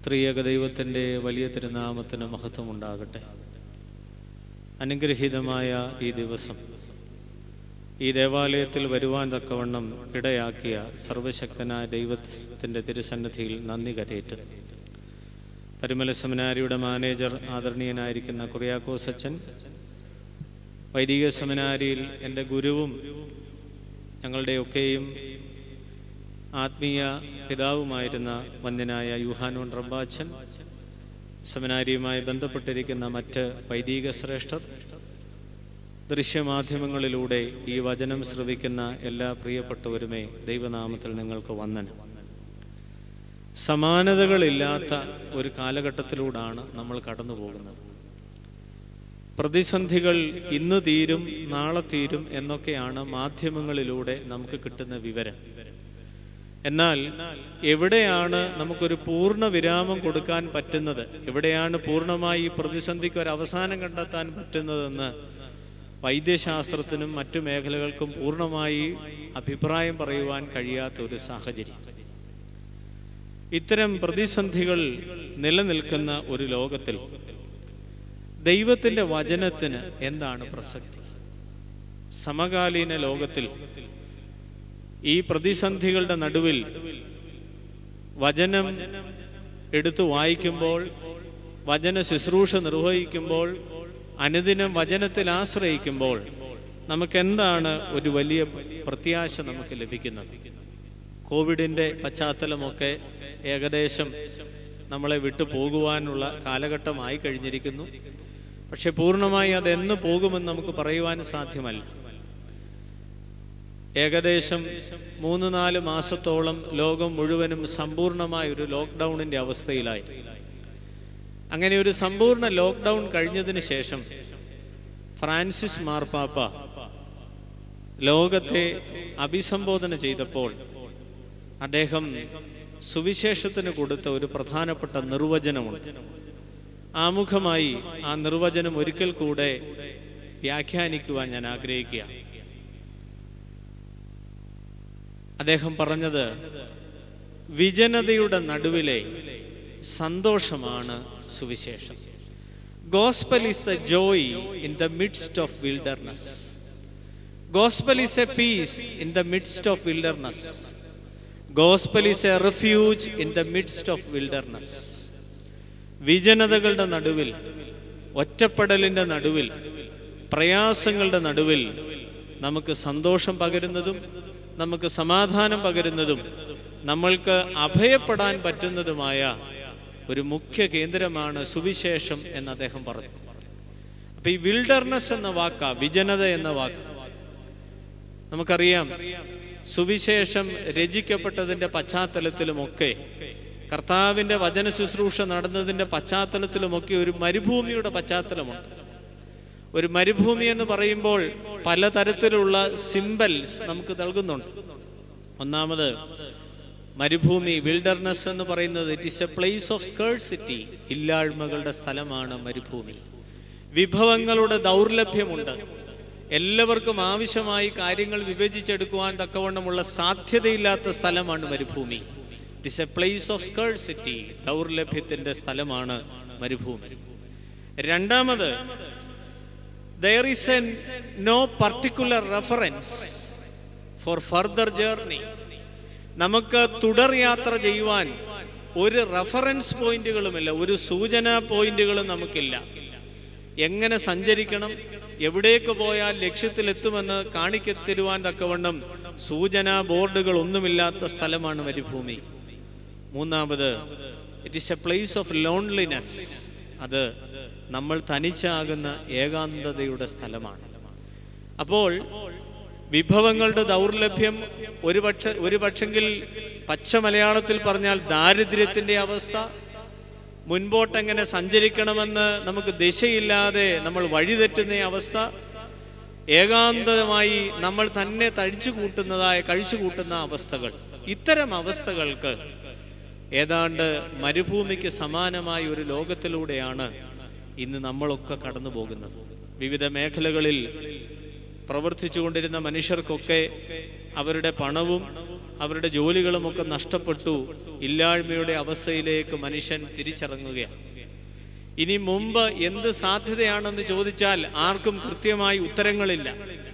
ത്രിയേക ദൈവത്തിൻ്റെ വലിയ തിരുനാമത്തിന് മഹത്വമുണ്ടാകട്ടെ അനുഗ്രഹീതമായ ഈ ദിവസം ഈ ദേവാലയത്തിൽ വരുവാൻ തക്കവണ്ണം ഇടയാക്കിയ സർവശക്തനായ ദൈവത്തിൻ്റെ തിരുസന്നിധിയിൽ നന്ദി കരയേറ്റുന്നു പരിമല സെമിനാരിയുടെ മാനേജർ ആദരണീയനായിരിക്കുന്ന കുറിയാക്കോസ് അച്ഛൻ വൈദിക സെമിനാരിയിൽ എൻ്റെ ഗുരുവും ഞങ്ങളുടെയൊക്കെയും ആത്മീയ പിതാവുമായിരുന്ന വന്യനായ യുഹാനോൻ റബ്ബാച്ചൻ സെമിനാരിയുമായി ബന്ധപ്പെട്ടിരിക്കുന്ന മറ്റ് വൈദിക ശ്രേഷ്ഠർ ദൃശ്യമാധ്യമങ്ങളിലൂടെ ഈ വചനം ശ്രവിക്കുന്ന എല്ലാ പ്രിയപ്പെട്ടവരുമേ ദൈവനാമത്തിൽ നിങ്ങൾക്ക് വന്ദനം സമാനതകളില്ലാത്ത ഒരു കാലഘട്ടത്തിലൂടാണ് നമ്മൾ കടന്നു പോകുന്നത് പ്രതിസന്ധികൾ ഇന്ന് തീരും നാളെ തീരും എന്നൊക്കെയാണ് മാധ്യമങ്ങളിലൂടെ നമുക്ക് കിട്ടുന്ന വിവരം എന്നാൽ എവിടെയാണ് നമുക്കൊരു പൂർണ്ണ വിരാമം കൊടുക്കാൻ പറ്റുന്നത് എവിടെയാണ് പൂർണ്ണമായി ഈ പ്രതിസന്ധിക്ക് ഒരു അവസാനം കണ്ടെത്താൻ പറ്റുന്നതെന്ന് വൈദ്യശാസ്ത്രത്തിനും മറ്റു മേഖലകൾക്കും പൂർണ്ണമായി അഭിപ്രായം പറയുവാൻ കഴിയാത്ത ഒരു സാഹചര്യം ഇത്തരം പ്രതിസന്ധികൾ നിലനിൽക്കുന്ന ഒരു ലോകത്തിൽ ദൈവത്തിന്റെ വചനത്തിന് എന്താണ് പ്രസക്തി സമകാലീന ലോകത്തിൽ ഈ പ്രതിസന്ധികളുടെ നടുവിൽ വചനം എടുത്തു വായിക്കുമ്പോൾ വചന ശുശ്രൂഷ നിർവഹിക്കുമ്പോൾ അനുദിനം വചനത്തിൽ ആശ്രയിക്കുമ്പോൾ നമുക്ക് എന്താണ് ഒരു വലിയ പ്രത്യാശ നമുക്ക് ലഭിക്കുന്നത് കോവിഡിന്റെ പശ്ചാത്തലമൊക്കെ ഏകദേശം നമ്മളെ വിട്ടു പോകുവാനുള്ള കാലഘട്ടമായി കഴിഞ്ഞിരിക്കുന്നു പക്ഷെ പൂർണ്ണമായി അതെന്ന് പോകുമെന്ന് നമുക്ക് പറയുവാൻ സാധ്യമല്ല ഏകദേശം മൂന്ന് നാല് മാസത്തോളം ലോകം മുഴുവനും സമ്പൂർണമായ ഒരു ലോക്ക്ഡൌണിന്റെ അവസ്ഥയിലായി അങ്ങനെ ഒരു സമ്പൂർണ്ണ ലോക്ക്ഡൌൺ കഴിഞ്ഞതിന് ശേഷം ഫ്രാൻസിസ് മാർപ്പാപ്പ ലോകത്തെ അഭിസംബോധന ചെയ്തപ്പോൾ അദ്ദേഹം സുവിശേഷത്തിന് കൊടുത്ത ഒരു പ്രധാനപ്പെട്ട നിർവചനമുണ്ട് ആമുഖമായി ആ നിർവചനം ഒരിക്കൽ കൂടെ വ്യാഖ്യാനിക്കുവാൻ ഞാൻ ആഗ്രഹിക്കുക അദ്ദേഹം പറഞ്ഞത് വിജനതയുടെ നടുവിലെ സന്തോഷമാണ് സുവിശേഷം gospel is the joy in the midst of wilderness gospel is a peace in the midst of wilderness gospel is a refuge in the midst of wilderness വിജനതകളുടെ നടുവിൽ ഒറ്റപ്പെടലിന്റെ നടുവിൽ പ്രയാസങ്ങളുടെ നടുവിൽ നമുക്ക് സന്തോഷം പകരുന്നതും നമുക്ക് സമാധാനം പകരുന്നതും നമ്മൾക്ക് അഭയപ്പെടാൻ പറ്റുന്നതുമായ ഒരു മുഖ്യ കേന്ദ്രമാണ് സുവിശേഷം എന്ന് അദ്ദേഹം പറഞ്ഞു അപ്പൊ ഈ വിൽഡർനെസ് എന്ന വാക്ക വിജനത എന്ന വാക്ക് നമുക്കറിയാം സുവിശേഷം രചിക്കപ്പെട്ടതിന്റെ പശ്ചാത്തലത്തിലുമൊക്കെ കർത്താവിന്റെ വചന ശുശ്രൂഷ നടന്നതിന്റെ പശ്ചാത്തലത്തിലുമൊക്കെ ഒരു മരുഭൂമിയുടെ പശ്ചാത്തലമുണ്ട് ഒരു മരുഭൂമി എന്ന് പറയുമ്പോൾ പലതരത്തിലുള്ള സിംബൽസ് നമുക്ക് നൽകുന്നുണ്ട് ഒന്നാമത് മരുഭൂമി വിൽഡർനെസ് എന്ന് പറയുന്നത് it is a place of scarcity ഇല്ലായ്മകളുടെ സ്ഥലമാണ് മരുഭൂമി വിഭവങ്ങളുടെ ദൗർലഭ്യമുണ്ട് എല്ലാവർക്കും ആവശ്യമായി കാര്യങ്ങൾ വിഭജിച്ചെടുക്കുവാൻ തക്കവണ്ണമുള്ള സാധ്യതയില്ലാത്ത സ്ഥലമാണ് മരുഭൂമി it is a place of scarcity ദൗർലഭ്യത്തിന്റെ സ്ഥലമാണ് മരുഭൂമി രണ്ടാമത് there is a no particular reference for further journey നമുക്ക് തുടർ യാത്ര ചെയ്യുവാൻ ഒരു റഫറൻസ് പോയിന്റുകളുമില്ല ഒരു സൂചനാ പോയിന്റുകളും നമുക്കില്ല എങ്ങനെ സഞ്ചരിക്കണം എവിടേക്ക് പോയാൽ ലക്ഷ്യത്തിലെത്തുമെന്ന് കാണിക്കത്തരുവാൻ തക്കവണ്ണം സൂചനാ ബോർഡുകൾ ഒന്നുമില്ലാത്ത സ്ഥലമാണ് മരുഭൂമി മൂന്നാമത് it is a place of loneliness അത് നമ്മൾ തനിച്ചാകുന്ന ഏകാന്തതയുടെ സ്ഥലമാണ് അപ്പോൾ വിഭവങ്ങളുടെ ദൗർലഭ്യം ഒരു പക്ഷ ഒരു പക്ഷെങ്കിൽ പച്ച മലയാളത്തിൽ പറഞ്ഞാൽ ദാരിദ്ര്യത്തിന്റെ അവസ്ഥ മുൻപോട്ടെങ്ങനെ സഞ്ചരിക്കണമെന്ന് നമുക്ക് ദിശയില്ലാതെ നമ്മൾ വഴിതെറ്റുന്ന അവസ്ഥ ഏകാന്തമായി നമ്മൾ തന്നെ തഴിച്ചു കൂട്ടുന്നതായ കഴിച്ചു കൂട്ടുന്ന അവസ്ഥകൾ ഇത്തരം അവസ്ഥകൾക്ക് ഏതാണ്ട് മരുഭൂമിക്ക് സമാനമായ ഒരു ലോകത്തിലൂടെയാണ് ഇന്ന് നമ്മളൊക്കെ കടന്നു പോകുന്നത് വിവിധ മേഖലകളിൽ പ്രവർത്തിച്ചുകൊണ്ടിരുന്ന മനുഷ്യർക്കൊക്കെ അവരുടെ പണവും അവരുടെ ജോലികളുമൊക്കെ നഷ്ടപ്പെട്ടു ഇല്ലായ്മയുടെ അവസ്ഥയിലേക്ക് മനുഷ്യൻ തിരിച്ചിറങ്ങുകയാണ് ഇനി മുമ്പ് എന്ത് സാധ്യതയാണെന്ന് ചോദിച്ചാൽ ആർക്കും കൃത്യമായി ഉത്തരങ്ങളില്ല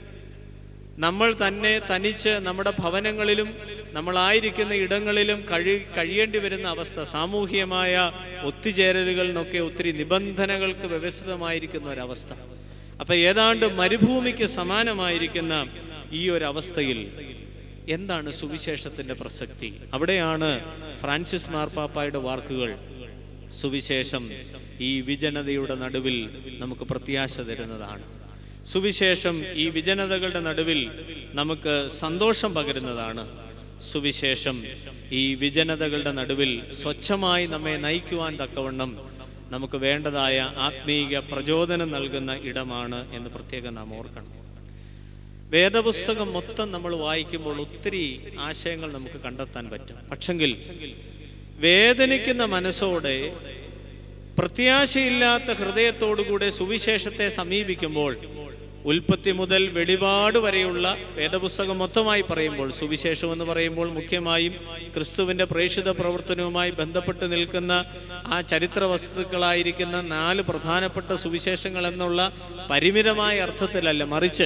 നമ്മൾ തന്നെ തനിച്ച് നമ്മുടെ ഭവനങ്ങളിലും നമ്മളായിരിക്കുന്ന ഇടങ്ങളിലും കഴി കഴിയേണ്ടി വരുന്ന അവസ്ഥ സാമൂഹികമായ ഒത്തുചേരലുകളിനൊക്കെ ഒത്തിരി നിബന്ധനകൾക്ക് വ്യവസ്ഥിതമായിരിക്കുന്ന ഒരവസ്ഥ അപ്പൊ ഏതാണ്ട് മരുഭൂമിക്ക് സമാനമായിരിക്കുന്ന ഈ ഒരു അവസ്ഥയിൽ എന്താണ് സുവിശേഷത്തിന്റെ പ്രസക്തി അവിടെയാണ് ഫ്രാൻസിസ് മാർപ്പാപ്പായുടെ വാക്കുകൾ സുവിശേഷം ഈ വിജനതയുടെ നടുവിൽ നമുക്ക് പ്രത്യാശ തരുന്നതാണ് സുവിശേഷം ഈ വിജനതകളുടെ നടുവിൽ നമുക്ക് സന്തോഷം പകരുന്നതാണ് സുവിശേഷം ഈ വിജനതകളുടെ നടുവിൽ സ്വച്ഛമായി നമ്മെ നയിക്കുവാൻ തക്കവണ്ണം നമുക്ക് വേണ്ടതായ ആത്മീയ പ്രചോദനം നൽകുന്ന ഇടമാണ് എന്ന് പ്രത്യേകം നാം ഓർക്കണം വേദപുസ്തകം മൊത്തം നമ്മൾ വായിക്കുമ്പോൾ ഒത്തിരി ആശയങ്ങൾ നമുക്ക് കണ്ടെത്താൻ പറ്റും പക്ഷെങ്കിൽ വേദനിക്കുന്ന മനസ്സോടെ പ്രത്യാശയില്ലാത്ത ഹൃദയത്തോടുകൂടെ സുവിശേഷത്തെ സമീപിക്കുമ്പോൾ ഉൽപ്പത്തി മുതൽ വെളിപാട് വരെയുള്ള വേദപുസ്തകം മൊത്തമായി പറയുമ്പോൾ സുവിശേഷം എന്ന് പറയുമ്പോൾ മുഖ്യമായും ക്രിസ്തുവിന്റെ പ്രേക്ഷിത പ്രവർത്തനവുമായി ബന്ധപ്പെട്ട് നിൽക്കുന്ന ആ ചരിത്ര വസ്തുക്കളായിരിക്കുന്ന നാല് പ്രധാനപ്പെട്ട സുവിശേഷങ്ങൾ എന്നുള്ള പരിമിതമായ അർത്ഥത്തിലല്ല മറിച്ച്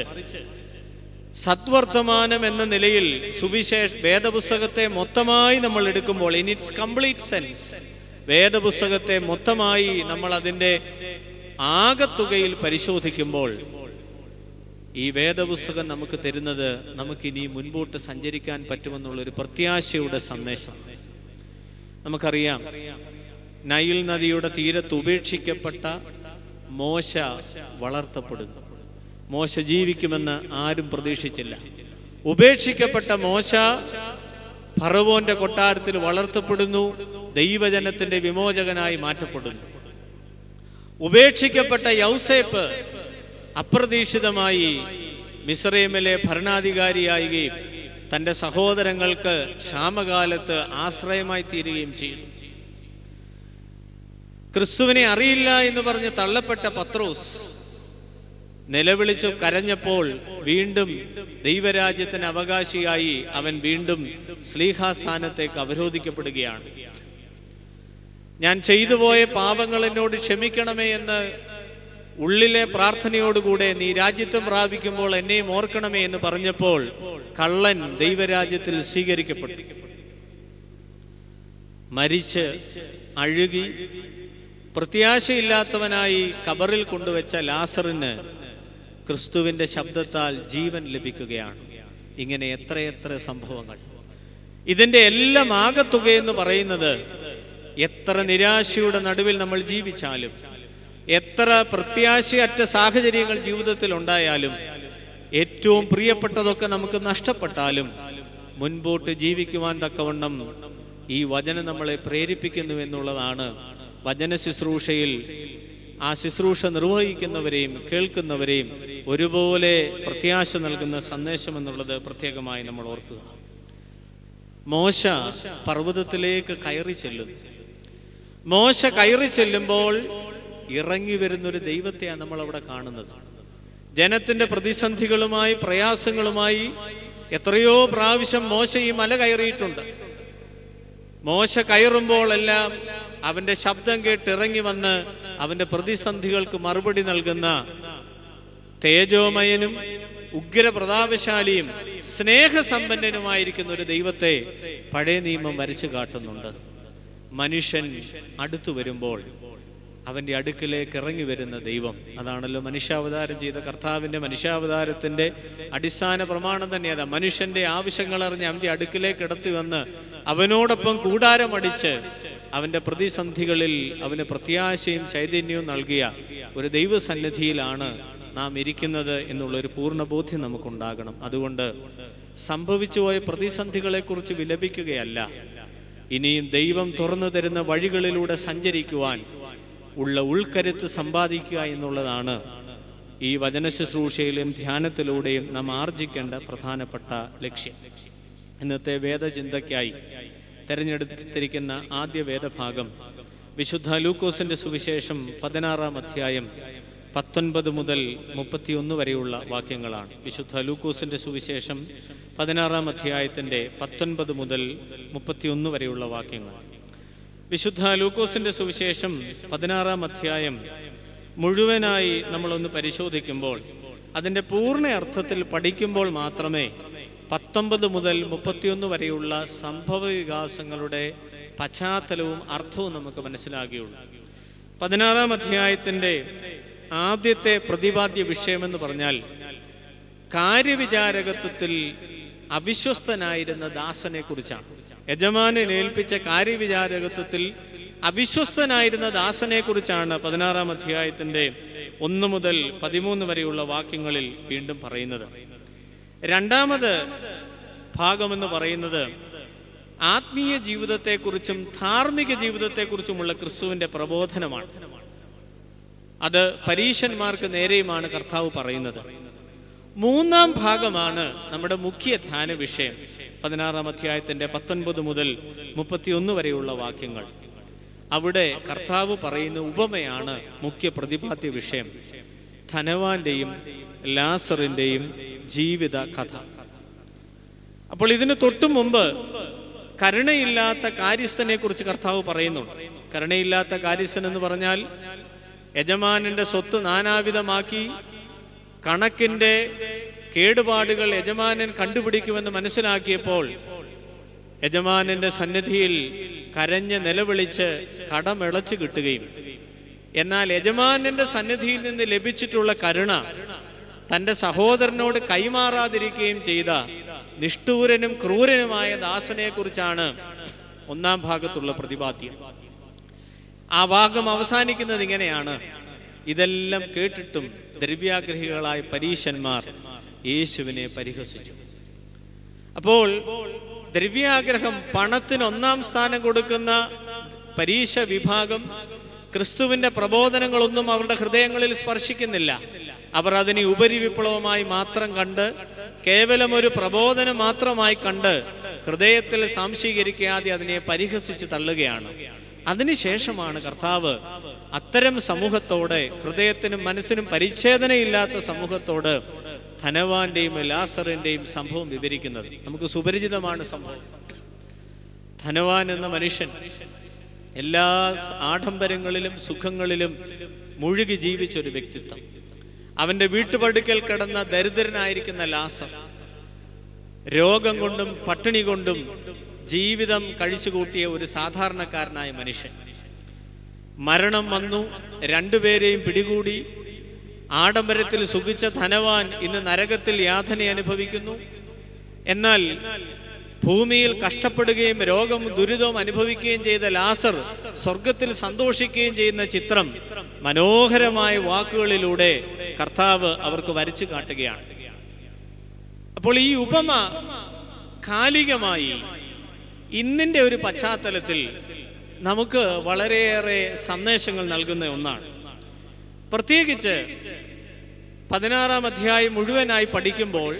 സദ്വർത്തമാനം എന്ന നിലയിൽ സുവിശേഷ വേദപുസ്തകത്തെ മൊത്തമായി നമ്മൾ എടുക്കുമ്പോൾ ഇൻ ഇറ്റ്സ് കംപ്ലീറ്റ് സെൻസ് വേദപുസ്തകത്തെ മൊത്തമായി നമ്മൾ അതിൻ്റെ ആകത്തുകയിൽ പരിശോധിക്കുമ്പോൾ ഈ വേദപുസ്തകം നമുക്ക് തരുന്നത് നമുക്കിനി മുൻപോട്ട് സഞ്ചരിക്കാൻ പറ്റുമെന്നുള്ള ഒരു പ്രത്യാശയുടെ സന്ദേശം നമുക്കറിയാം നൈൽ നദിയുടെ തീരത്ത് ഉപേക്ഷിക്കപ്പെട്ട മോശ വളർത്തപ്പെടുന്നു മോശ ജീവിക്കുമെന്ന് ആരും പ്രതീക്ഷിച്ചില്ല ഉപേക്ഷിക്കപ്പെട്ട മോശ ഫറവോന്റെ കൊട്ടാരത്തിൽ വളർത്തപ്പെടുന്നു ദൈവജനത്തിന്റെ വിമോചകനായി മാറ്റപ്പെടുന്നു ഉപേക്ഷിക്കപ്പെട്ട യൗസേപ്പ് അപ്രതീക്ഷിതമായി മിസ്രൈമിലെ ഭരണാധികാരിയാവുകയും തന്റെ സഹോദരങ്ങൾക്ക് ക്ഷാമകാലത്ത് ആശ്രയമായി തീരുകയും ചെയ്തു ക്രിസ്തുവിനെ അറിയില്ല എന്ന് പറഞ്ഞ് തള്ളപ്പെട്ട പത്രോസ് നിലവിളിച്ചു കരഞ്ഞപ്പോൾ വീണ്ടും ദൈവരാജ്യത്തിന് അവകാശിയായി അവൻ വീണ്ടും സ്ലീഹാസ്ഥാനത്തേക്ക് അവരോധിക്കപ്പെടുകയാണ് ഞാൻ ചെയ്തു പോയ പാപങ്ങൾ എന്നോട് ക്ഷമിക്കണമേ എന്ന് ഉള്ളിലെ പ്രാർത്ഥനയോടുകൂടെ നീ രാജ്യത്വം പ്രാപിക്കുമ്പോൾ എന്നെയും ഓർക്കണമേ എന്ന് പറഞ്ഞപ്പോൾ കള്ളൻ ദൈവരാജ്യത്തിൽ സ്വീകരിക്കപ്പെട്ടു മരിച്ച് അഴുകി പ്രത്യാശയില്ലാത്തവനായി കബറിൽ കൊണ്ടുവച്ച ലാസറിന് ക്രിസ്തുവിന്റെ ശബ്ദത്താൽ ജീവൻ ലഭിക്കുകയാണ് ഇങ്ങനെ എത്രയെത്ര സംഭവങ്ങൾ ഇതിന്റെ എല്ലാം ആകത്തുക എന്ന് പറയുന്നത് എത്ര നിരാശയുടെ നടുവിൽ നമ്മൾ ജീവിച്ചാലും എത്ര പ്രത്യാശയറ്റ സാഹചര്യങ്ങൾ ജീവിതത്തിൽ ഉണ്ടായാലും ഏറ്റവും പ്രിയപ്പെട്ടതൊക്കെ നമുക്ക് നഷ്ടപ്പെട്ടാലും മുൻപോട്ട് ജീവിക്കുവാൻ തക്കവണ്ണം ഈ വചനം നമ്മളെ പ്രേരിപ്പിക്കുന്നു എന്നുള്ളതാണ് വചന ശുശ്രൂഷയിൽ ആ ശുശ്രൂഷ നിർവഹിക്കുന്നവരെയും കേൾക്കുന്നവരെയും ഒരുപോലെ പ്രത്യാശ നൽകുന്ന സന്ദേശം എന്നുള്ളത് പ്രത്യേകമായി നമ്മൾ ഓർക്കുക മോശ പർവ്വതത്തിലേക്ക് കയറി ചെല്ലുന്നു മോശ കയറി ചെല്ലുമ്പോൾ ഇറങ്ങി വരുന്നൊരു ദൈവത്തെയാണ് നമ്മൾ അവിടെ കാണുന്നത് ജനത്തിന്റെ പ്രതിസന്ധികളുമായി പ്രയാസങ്ങളുമായി എത്രയോ പ്രാവശ്യം മോശ ഈ മല കയറിയിട്ടുണ്ട് മോശ കയറുമ്പോഴെല്ലാം അവന്റെ ശബ്ദം കേട്ട് ഇറങ്ങി വന്ന് അവന്റെ പ്രതിസന്ധികൾക്ക് മറുപടി നൽകുന്ന തേജോമയനും ഉഗ്രപ്രതാപശാലിയും സ്നേഹസമ്പന്നനുമായിരിക്കുന്ന ഒരു ദൈവത്തെ പഴയ നിയമം വരച്ചു കാട്ടുന്നുണ്ട് മനുഷ്യൻ അടുത്തു വരുമ്പോൾ അവന്റെ അടുക്കിലേക്ക് ഇറങ്ങി വരുന്ന ദൈവം അതാണല്ലോ മനുഷ്യാവതാരം ചെയ്ത കർത്താവിന്റെ മനുഷ്യാവതാരത്തിന്റെ അടിസ്ഥാന പ്രമാണം തന്നെ അതാ മനുഷ്യന്റെ ആവശ്യങ്ങൾ അറിഞ്ഞ് അവന്റെ അടുക്കിലേക്ക് ഇടത്തി വന്ന് അവനോടൊപ്പം കൂടാരമടിച്ച് അവന്റെ പ്രതിസന്ധികളിൽ അവന് പ്രത്യാശയും ചൈതന്യവും നൽകിയ ഒരു ദൈവസന്നിധിയിലാണ് നാം ഇരിക്കുന്നത് എന്നുള്ള ഒരു പൂർണ്ണ ബോധ്യം നമുക്കുണ്ടാകണം അതുകൊണ്ട് സംഭവിച്ചുപോയ പ്രതിസന്ധികളെ കുറിച്ച് വിലപിക്കുകയല്ല ഇനിയും ദൈവം തുറന്നു തരുന്ന വഴികളിലൂടെ സഞ്ചരിക്കുവാൻ ഉള്ള ഉൾക്കരുത്ത് സമ്പാദിക്കുക എന്നുള്ളതാണ് ഈ വചന ശുശ്രൂഷയിലും ധ്യാനത്തിലൂടെയും നാം ആർജിക്കേണ്ട പ്രധാനപ്പെട്ട ലക്ഷ്യം ഇന്നത്തെ വേദചിന്തയ്ക്കായി തെരഞ്ഞെടുത്തിരിക്കുന്ന ആദ്യ വേദഭാഗം വിശുദ്ധ ലൂക്കോസിന്റെ സുവിശേഷം പതിനാറാം അധ്യായം പത്തൊൻപത് മുതൽ മുപ്പത്തിയൊന്ന് വരെയുള്ള വാക്യങ്ങളാണ് വിശുദ്ധ ലൂക്കോസിന്റെ സുവിശേഷം പതിനാറാം അധ്യായത്തിന്റെ പത്തൊൻപത് മുതൽ മുപ്പത്തിയൊന്ന് വരെയുള്ള വാക്യങ്ങൾ വിശുദ്ധ ലൂക്കോസിന്റെ സുവിശേഷം പതിനാറാം അധ്യായം മുഴുവനായി നമ്മളൊന്ന് പരിശോധിക്കുമ്പോൾ അതിന്റെ പൂർണ്ണ അർത്ഥത്തിൽ പഠിക്കുമ്പോൾ മാത്രമേ പത്തൊമ്പത് മുതൽ മുപ്പത്തിയൊന്ന് വരെയുള്ള സംഭവ വികാസങ്ങളുടെ പശ്ചാത്തലവും അർത്ഥവും നമുക്ക് മനസ്സിലാകുകയുള്ളൂ പതിനാറാം അധ്യായത്തിന്റെ ആദ്യത്തെ പ്രതിപാദ്യ വിഷയമെന്ന് പറഞ്ഞാൽ കാര്യവിചാരകത്വത്തിൽ അവിശ്വസ്തനായിരുന്ന ദാസനെ കുറിച്ചാണ് യജമാനൻ ഏൽപ്പിച്ച കാര്യവിചാരകത്വത്തിൽ അവിശ്വസ്തനായിരുന്ന ദാസനെ കുറിച്ചാണ് പതിനാറാം അധ്യായത്തിന്റെ ഒന്ന് മുതൽ പതിമൂന്ന് വരെയുള്ള വാക്യങ്ങളിൽ വീണ്ടും പറയുന്നത് രണ്ടാമത് ഭാഗമെന്ന് പറയുന്നത് ആത്മീയ ജീവിതത്തെക്കുറിച്ചും ധാർമ്മിക ജീവിതത്തെക്കുറിച്ചുമുള്ള ക്രിസ്തുവിന്റെ പ്രബോധനമാണ് അത് പരീശന്മാർക്ക് നേരെയുമാണ് കർത്താവ് പറയുന്നത് മൂന്നാം ഭാഗമാണ് നമ്മുടെ മുഖ്യ ധ്യാന വിഷയം പതിനാറാം അധ്യായത്തിന്റെ പത്തൊൻപത് മുതൽ മുപ്പത്തിയൊന്ന് വരെയുള്ള വാക്യങ്ങൾ അവിടെ കർത്താവ് പറയുന്ന ഉപമയാണ് മുഖ്യ പ്രതിപാദ്യ വിഷയം ധനവാന്റെയും ലാസറിന്റെയും ജീവിത കഥ അപ്പോൾ ഇതിന് തൊട്ടു മുമ്പ് കരുണയില്ലാത്ത കാര്യസ്ഥനെ കുറിച്ച് കർത്താവ് പറയുന്നുണ്ട് കരുണയില്ലാത്ത കാര്യസ്ഥൻ എന്ന് പറഞ്ഞാൽ യജമാനന്റെ സ്വത്ത് നാനാവിധമാക്കി കണക്കിന്റെ കേടുപാടുകൾ യജമാനൻ കണ്ടുപിടിക്കുമെന്ന് മനസ്സിലാക്കിയപ്പോൾ യജമാനന്റെ സന്നിധിയിൽ കരഞ്ഞ് നിലവിളിച്ച് കടമിളച്ചു കിട്ടുകയും എന്നാൽ യജമാനന്റെ സന്നിധിയിൽ നിന്ന് ലഭിച്ചിട്ടുള്ള കരുണ തന്റെ സഹോദരനോട് കൈമാറാതിരിക്കുകയും ചെയ്ത നിഷ്ഠൂരനും ക്രൂരനുമായ ദാസനെ കുറിച്ചാണ് ഒന്നാം ഭാഗത്തുള്ള പ്രതിപാദ്യം ആ ഭാഗം അവസാനിക്കുന്നത് ഇങ്ങനെയാണ് ഇതെല്ലാം കേട്ടിട്ടും ദ്രവ്യാഗ്രഹികളായ പരീശന്മാർ യേശുവിനെ പരിഹസിച്ചു അപ്പോൾ ദ്രവ്യാഗ്രഹം പണത്തിന് ഒന്നാം സ്ഥാനം കൊടുക്കുന്ന പരീക്ഷ വിഭാഗം ക്രിസ്തുവിന്റെ പ്രബോധനങ്ങളൊന്നും അവരുടെ ഹൃദയങ്ങളിൽ സ്പർശിക്കുന്നില്ല അവർ അതിനെ ഉപരി വിപ്ലവമായി മാത്രം കണ്ട് കേവലം ഒരു പ്രബോധനം മാത്രമായി കണ്ട് ഹൃദയത്തിൽ സംശീകരിക്കാതെ അതിനെ പരിഹസിച്ച് തള്ളുകയാണ് അതിനുശേഷമാണ് കർത്താവ് അത്തരം സമൂഹത്തോടെ ഹൃദയത്തിനും മനസ്സിനും പരിച്ഛേദനയില്ലാത്ത സമൂഹത്തോട് ധനവാന്റെയും ലാസറിന്റെയും സംഭവം വിവരിക്കുന്നത് നമുക്ക് സുപരിചിതമാണ് സംഭവം ധനവാൻ എന്ന മനുഷ്യൻ എല്ലാ ആഡംബരങ്ങളിലും സുഖങ്ങളിലും മുഴുകി ജീവിച്ച ഒരു വ്യക്തിത്വം അവന്റെ വീട്ടുപടുക്കൽ കിടന്ന ദരിദ്രനായിരിക്കുന്ന ലാസർ രോഗം കൊണ്ടും പട്ടിണി കൊണ്ടും ജീവിതം കഴിച്ചുകൂട്ടിയ ഒരു സാധാരണക്കാരനായ മനുഷ്യൻ മരണം വന്നു രണ്ടുപേരെയും പിടികൂടി ആഡംബരത്തിൽ സുഖിച്ച ധനവാൻ ഇന്ന് നരകത്തിൽ യാതന അനുഭവിക്കുന്നു എന്നാൽ ഭൂമിയിൽ കഷ്ടപ്പെടുകയും രോഗം ദുരിതവും അനുഭവിക്കുകയും ചെയ്ത ലാസർ സ്വർഗത്തിൽ സന്തോഷിക്കുകയും ചെയ്യുന്ന ചിത്രം മനോഹരമായ വാക്കുകളിലൂടെ കർത്താവ് അവർക്ക് വരച്ചു കാട്ടുകയാണ് അപ്പോൾ ഈ ഉപമ കാലികമായി ഇന്നിന്റെ ഒരു പശ്ചാത്തലത്തിൽ നമുക്ക് വളരെയേറെ സന്ദേശങ്ങൾ നൽകുന്ന ഒന്നാണ് പ്രത്യേകിച്ച് പതിനാറാം അധ്യായം മുഴുവനായി പഠിക്കുമ്പോൾ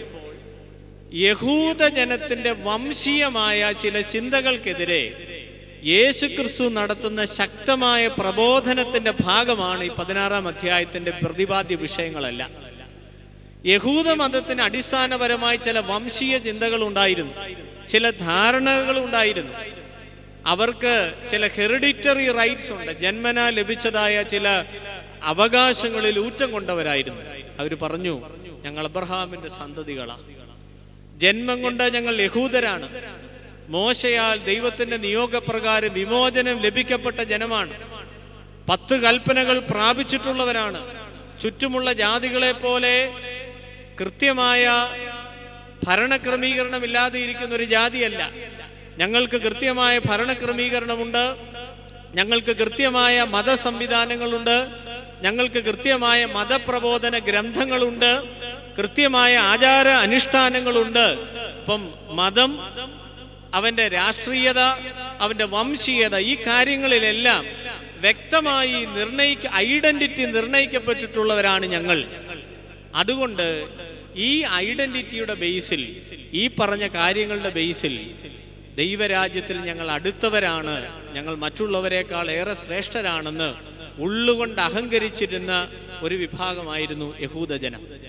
യഹൂദ ജനത്തിന്റെ വംശീയമായ ചില ചിന്തകൾക്കെതിരെ യേശുക്രിസ്തു നടത്തുന്ന ശക്തമായ പ്രബോധനത്തിന്റെ ഭാഗമാണ് ഈ പതിനാറാം അധ്യായത്തിന്റെ പ്രതിപാദ്യ വിഷയങ്ങളല്ല യഹൂദ മതത്തിന് അടിസ്ഥാനപരമായി ചില വംശീയ ചിന്തകൾ ഉണ്ടായിരുന്നു ചില ധാരണകൾ ഉണ്ടായിരുന്നു അവർക്ക് ചില ഹെറിഡിറ്ററി റൈറ്റ്സ് ഉണ്ട് ജന്മന ലഭിച്ചതായ ചില അവകാശങ്ങളിൽ ഊറ്റം കൊണ്ടവരായിരുന്നു അവർ പറഞ്ഞു ഞങ്ങൾ അബ്രഹാമിന്റെ സന്തതികളാണ് ജന്മം കൊണ്ട് ഞങ്ങൾ യഹൂദരാണ് മോശയാൽ ദൈവത്തിന്റെ നിയോഗപ്രകാരം വിമോചനം ലഭിക്കപ്പെട്ട ജനമാണ് പത്ത് കൽപ്പനകൾ പ്രാപിച്ചിട്ടുള്ളവരാണ് ചുറ്റുമുള്ള ജാതികളെ പോലെ കൃത്യമായ ഭരണക്രമീകരണം ഇല്ലാതെ ഇരിക്കുന്ന ഒരു ജാതിയല്ല ഞങ്ങൾക്ക് കൃത്യമായ ഭരണക്രമീകരണമുണ്ട് ഞങ്ങൾക്ക് കൃത്യമായ മതസംവിധാനങ്ങളുണ്ട് ഞങ്ങൾക്ക് കൃത്യമായ മതപ്രബോധന ഗ്രന്ഥങ്ങളുണ്ട് കൃത്യമായ ആചാര അനുഷ്ഠാനങ്ങളുണ്ട് ഇപ്പം മതം അവന്റെ രാഷ്ട്രീയത അവന്റെ വംശീയത ഈ കാര്യങ്ങളിലെല്ലാം വ്യക്തമായി നിർണയിക്ക ഐഡന്റിറ്റി നിർണയിക്കപ്പെട്ടിട്ടുള്ളവരാണ് ഞങ്ങൾ അതുകൊണ്ട് ഈ ഐഡന്റിറ്റിയുടെ ബേസിൽ ഈ പറഞ്ഞ കാര്യങ്ങളുടെ ബേസിൽ ദൈവരാജ്യത്തിൽ ഞങ്ങൾ അടുത്തവരാണ് ഞങ്ങൾ മറ്റുള്ളവരെക്കാൾ ഏറെ ശ്രേഷ്ഠരാണെന്ന് ഉള്ളുകൊണ്ട് അഹങ്കരിച്ചിരുന്ന ഒരു വിഭാഗമായിരുന്നു യഹൂദജനം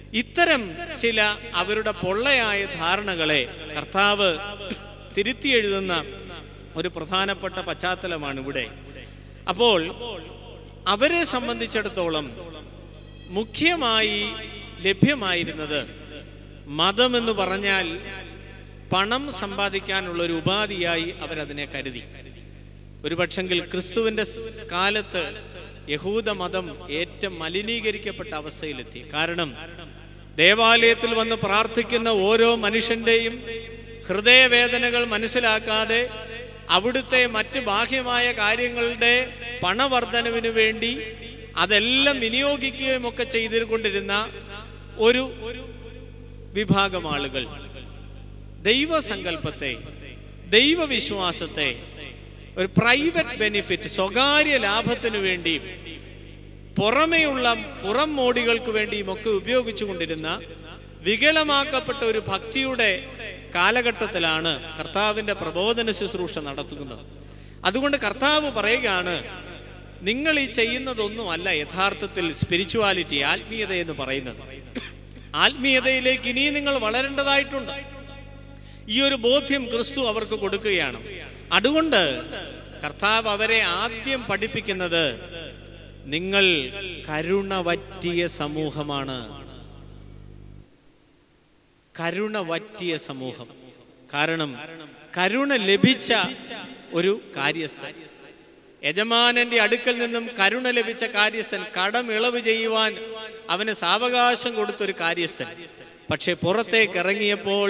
ഇത്തരം ചില അവരുടെ പൊള്ളയായ ധാരണകളെ കർത്താവ് തിരുത്തി എഴുതുന്ന ഒരു പ്രധാനപ്പെട്ട പശ്ചാത്തലമാണ് ഇവിടെ അപ്പോൾ അവരെ സംബന്ധിച്ചിടത്തോളം മുഖ്യമായി ലഭ്യമായിരുന്നത് മതം എന്ന് പറഞ്ഞാൽ പണം സമ്പാദിക്കാനുള്ള ഒരു ഉപാധിയായി അവരതിനെ കരുതി ഒരുപക്ഷെങ്കിൽ ക്രിസ്തുവിന്റെ സ് കാലത്ത് യഹൂദ മതം ഏറ്റവും മലിനീകരിക്കപ്പെട്ട അവസ്ഥയിലെത്തി കാരണം ദേവാലയത്തിൽ വന്ന് പ്രാർത്ഥിക്കുന്ന ഓരോ മനുഷ്യന്റെയും ഹൃദയവേദനകൾ മനസ്സിലാക്കാതെ അവിടുത്തെ മറ്റ് ബാഹ്യമായ കാര്യങ്ങളുടെ പണവർദ്ധനവിന് വേണ്ടി അതെല്ലാം വിനിയോഗിക്കുകയും ഒക്കെ ചെയ്തുകൊണ്ടിരുന്ന ഒരു വിഭാഗം ആളുകൾ ദൈവസങ്കല്പത്തെ ദൈവവിശ്വാസത്തെ ഒരു പ്രൈവറ്റ് ബെനിഫിറ്റ് സ്വകാര്യ ലാഭത്തിനു വേണ്ടി പുറമെയുള്ള പുറം മോടികൾക്ക് വേണ്ടിയും ഒക്കെ ഉപയോഗിച്ചുകൊണ്ടിരുന്ന വികലമാക്കപ്പെട്ട ഒരു ഭക്തിയുടെ കാലഘട്ടത്തിലാണ് കർത്താവിന്റെ പ്രബോധന ശുശ്രൂഷ നടത്തുന്നത് അതുകൊണ്ട് കർത്താവ് പറയുകയാണ് നിങ്ങൾ ഈ ചെയ്യുന്നതൊന്നും അല്ല യഥാർത്ഥത്തിൽ സ്പിരിച്വാലിറ്റി ആത്മീയത എന്ന് പറയുന്നത് ആത്മീയതയിലേക്ക് ഇനിയും നിങ്ങൾ വളരേണ്ടതായിട്ടുണ്ട് ഈ ഒരു ബോധ്യം ക്രിസ്തു അവർക്ക് കൊടുക്കുകയാണ് അതുകൊണ്ട് കർത്താവ് അവരെ ആദ്യം പഠിപ്പിക്കുന്നത് നിങ്ങൾ കരുണ വറ്റിയ സമൂഹമാണ് കരുണ വറ്റിയ സമൂഹം കാരണം കരുണ ലഭിച്ച ഒരു കാര്യസ്ഥൻ യജമാനന്റെ അടുക്കൽ നിന്നും കരുണ ലഭിച്ച കാര്യസ്ഥൻ കടം ഇളവ് ചെയ്യുവാൻ അവന് സാവകാശം കൊടുത്തൊരു കാര്യസ്ഥൻ പക്ഷെ പുറത്തേക്ക് ഇറങ്ങിയപ്പോൾ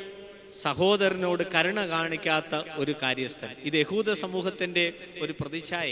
സഹോദരനോട് കരുണ കാണിക്കാത്ത ഒരു കാര്യസ്ഥൻ ഇത് യഹൂദ സമൂഹത്തിന്റെ ഒരു പ്രതിച്ഛായ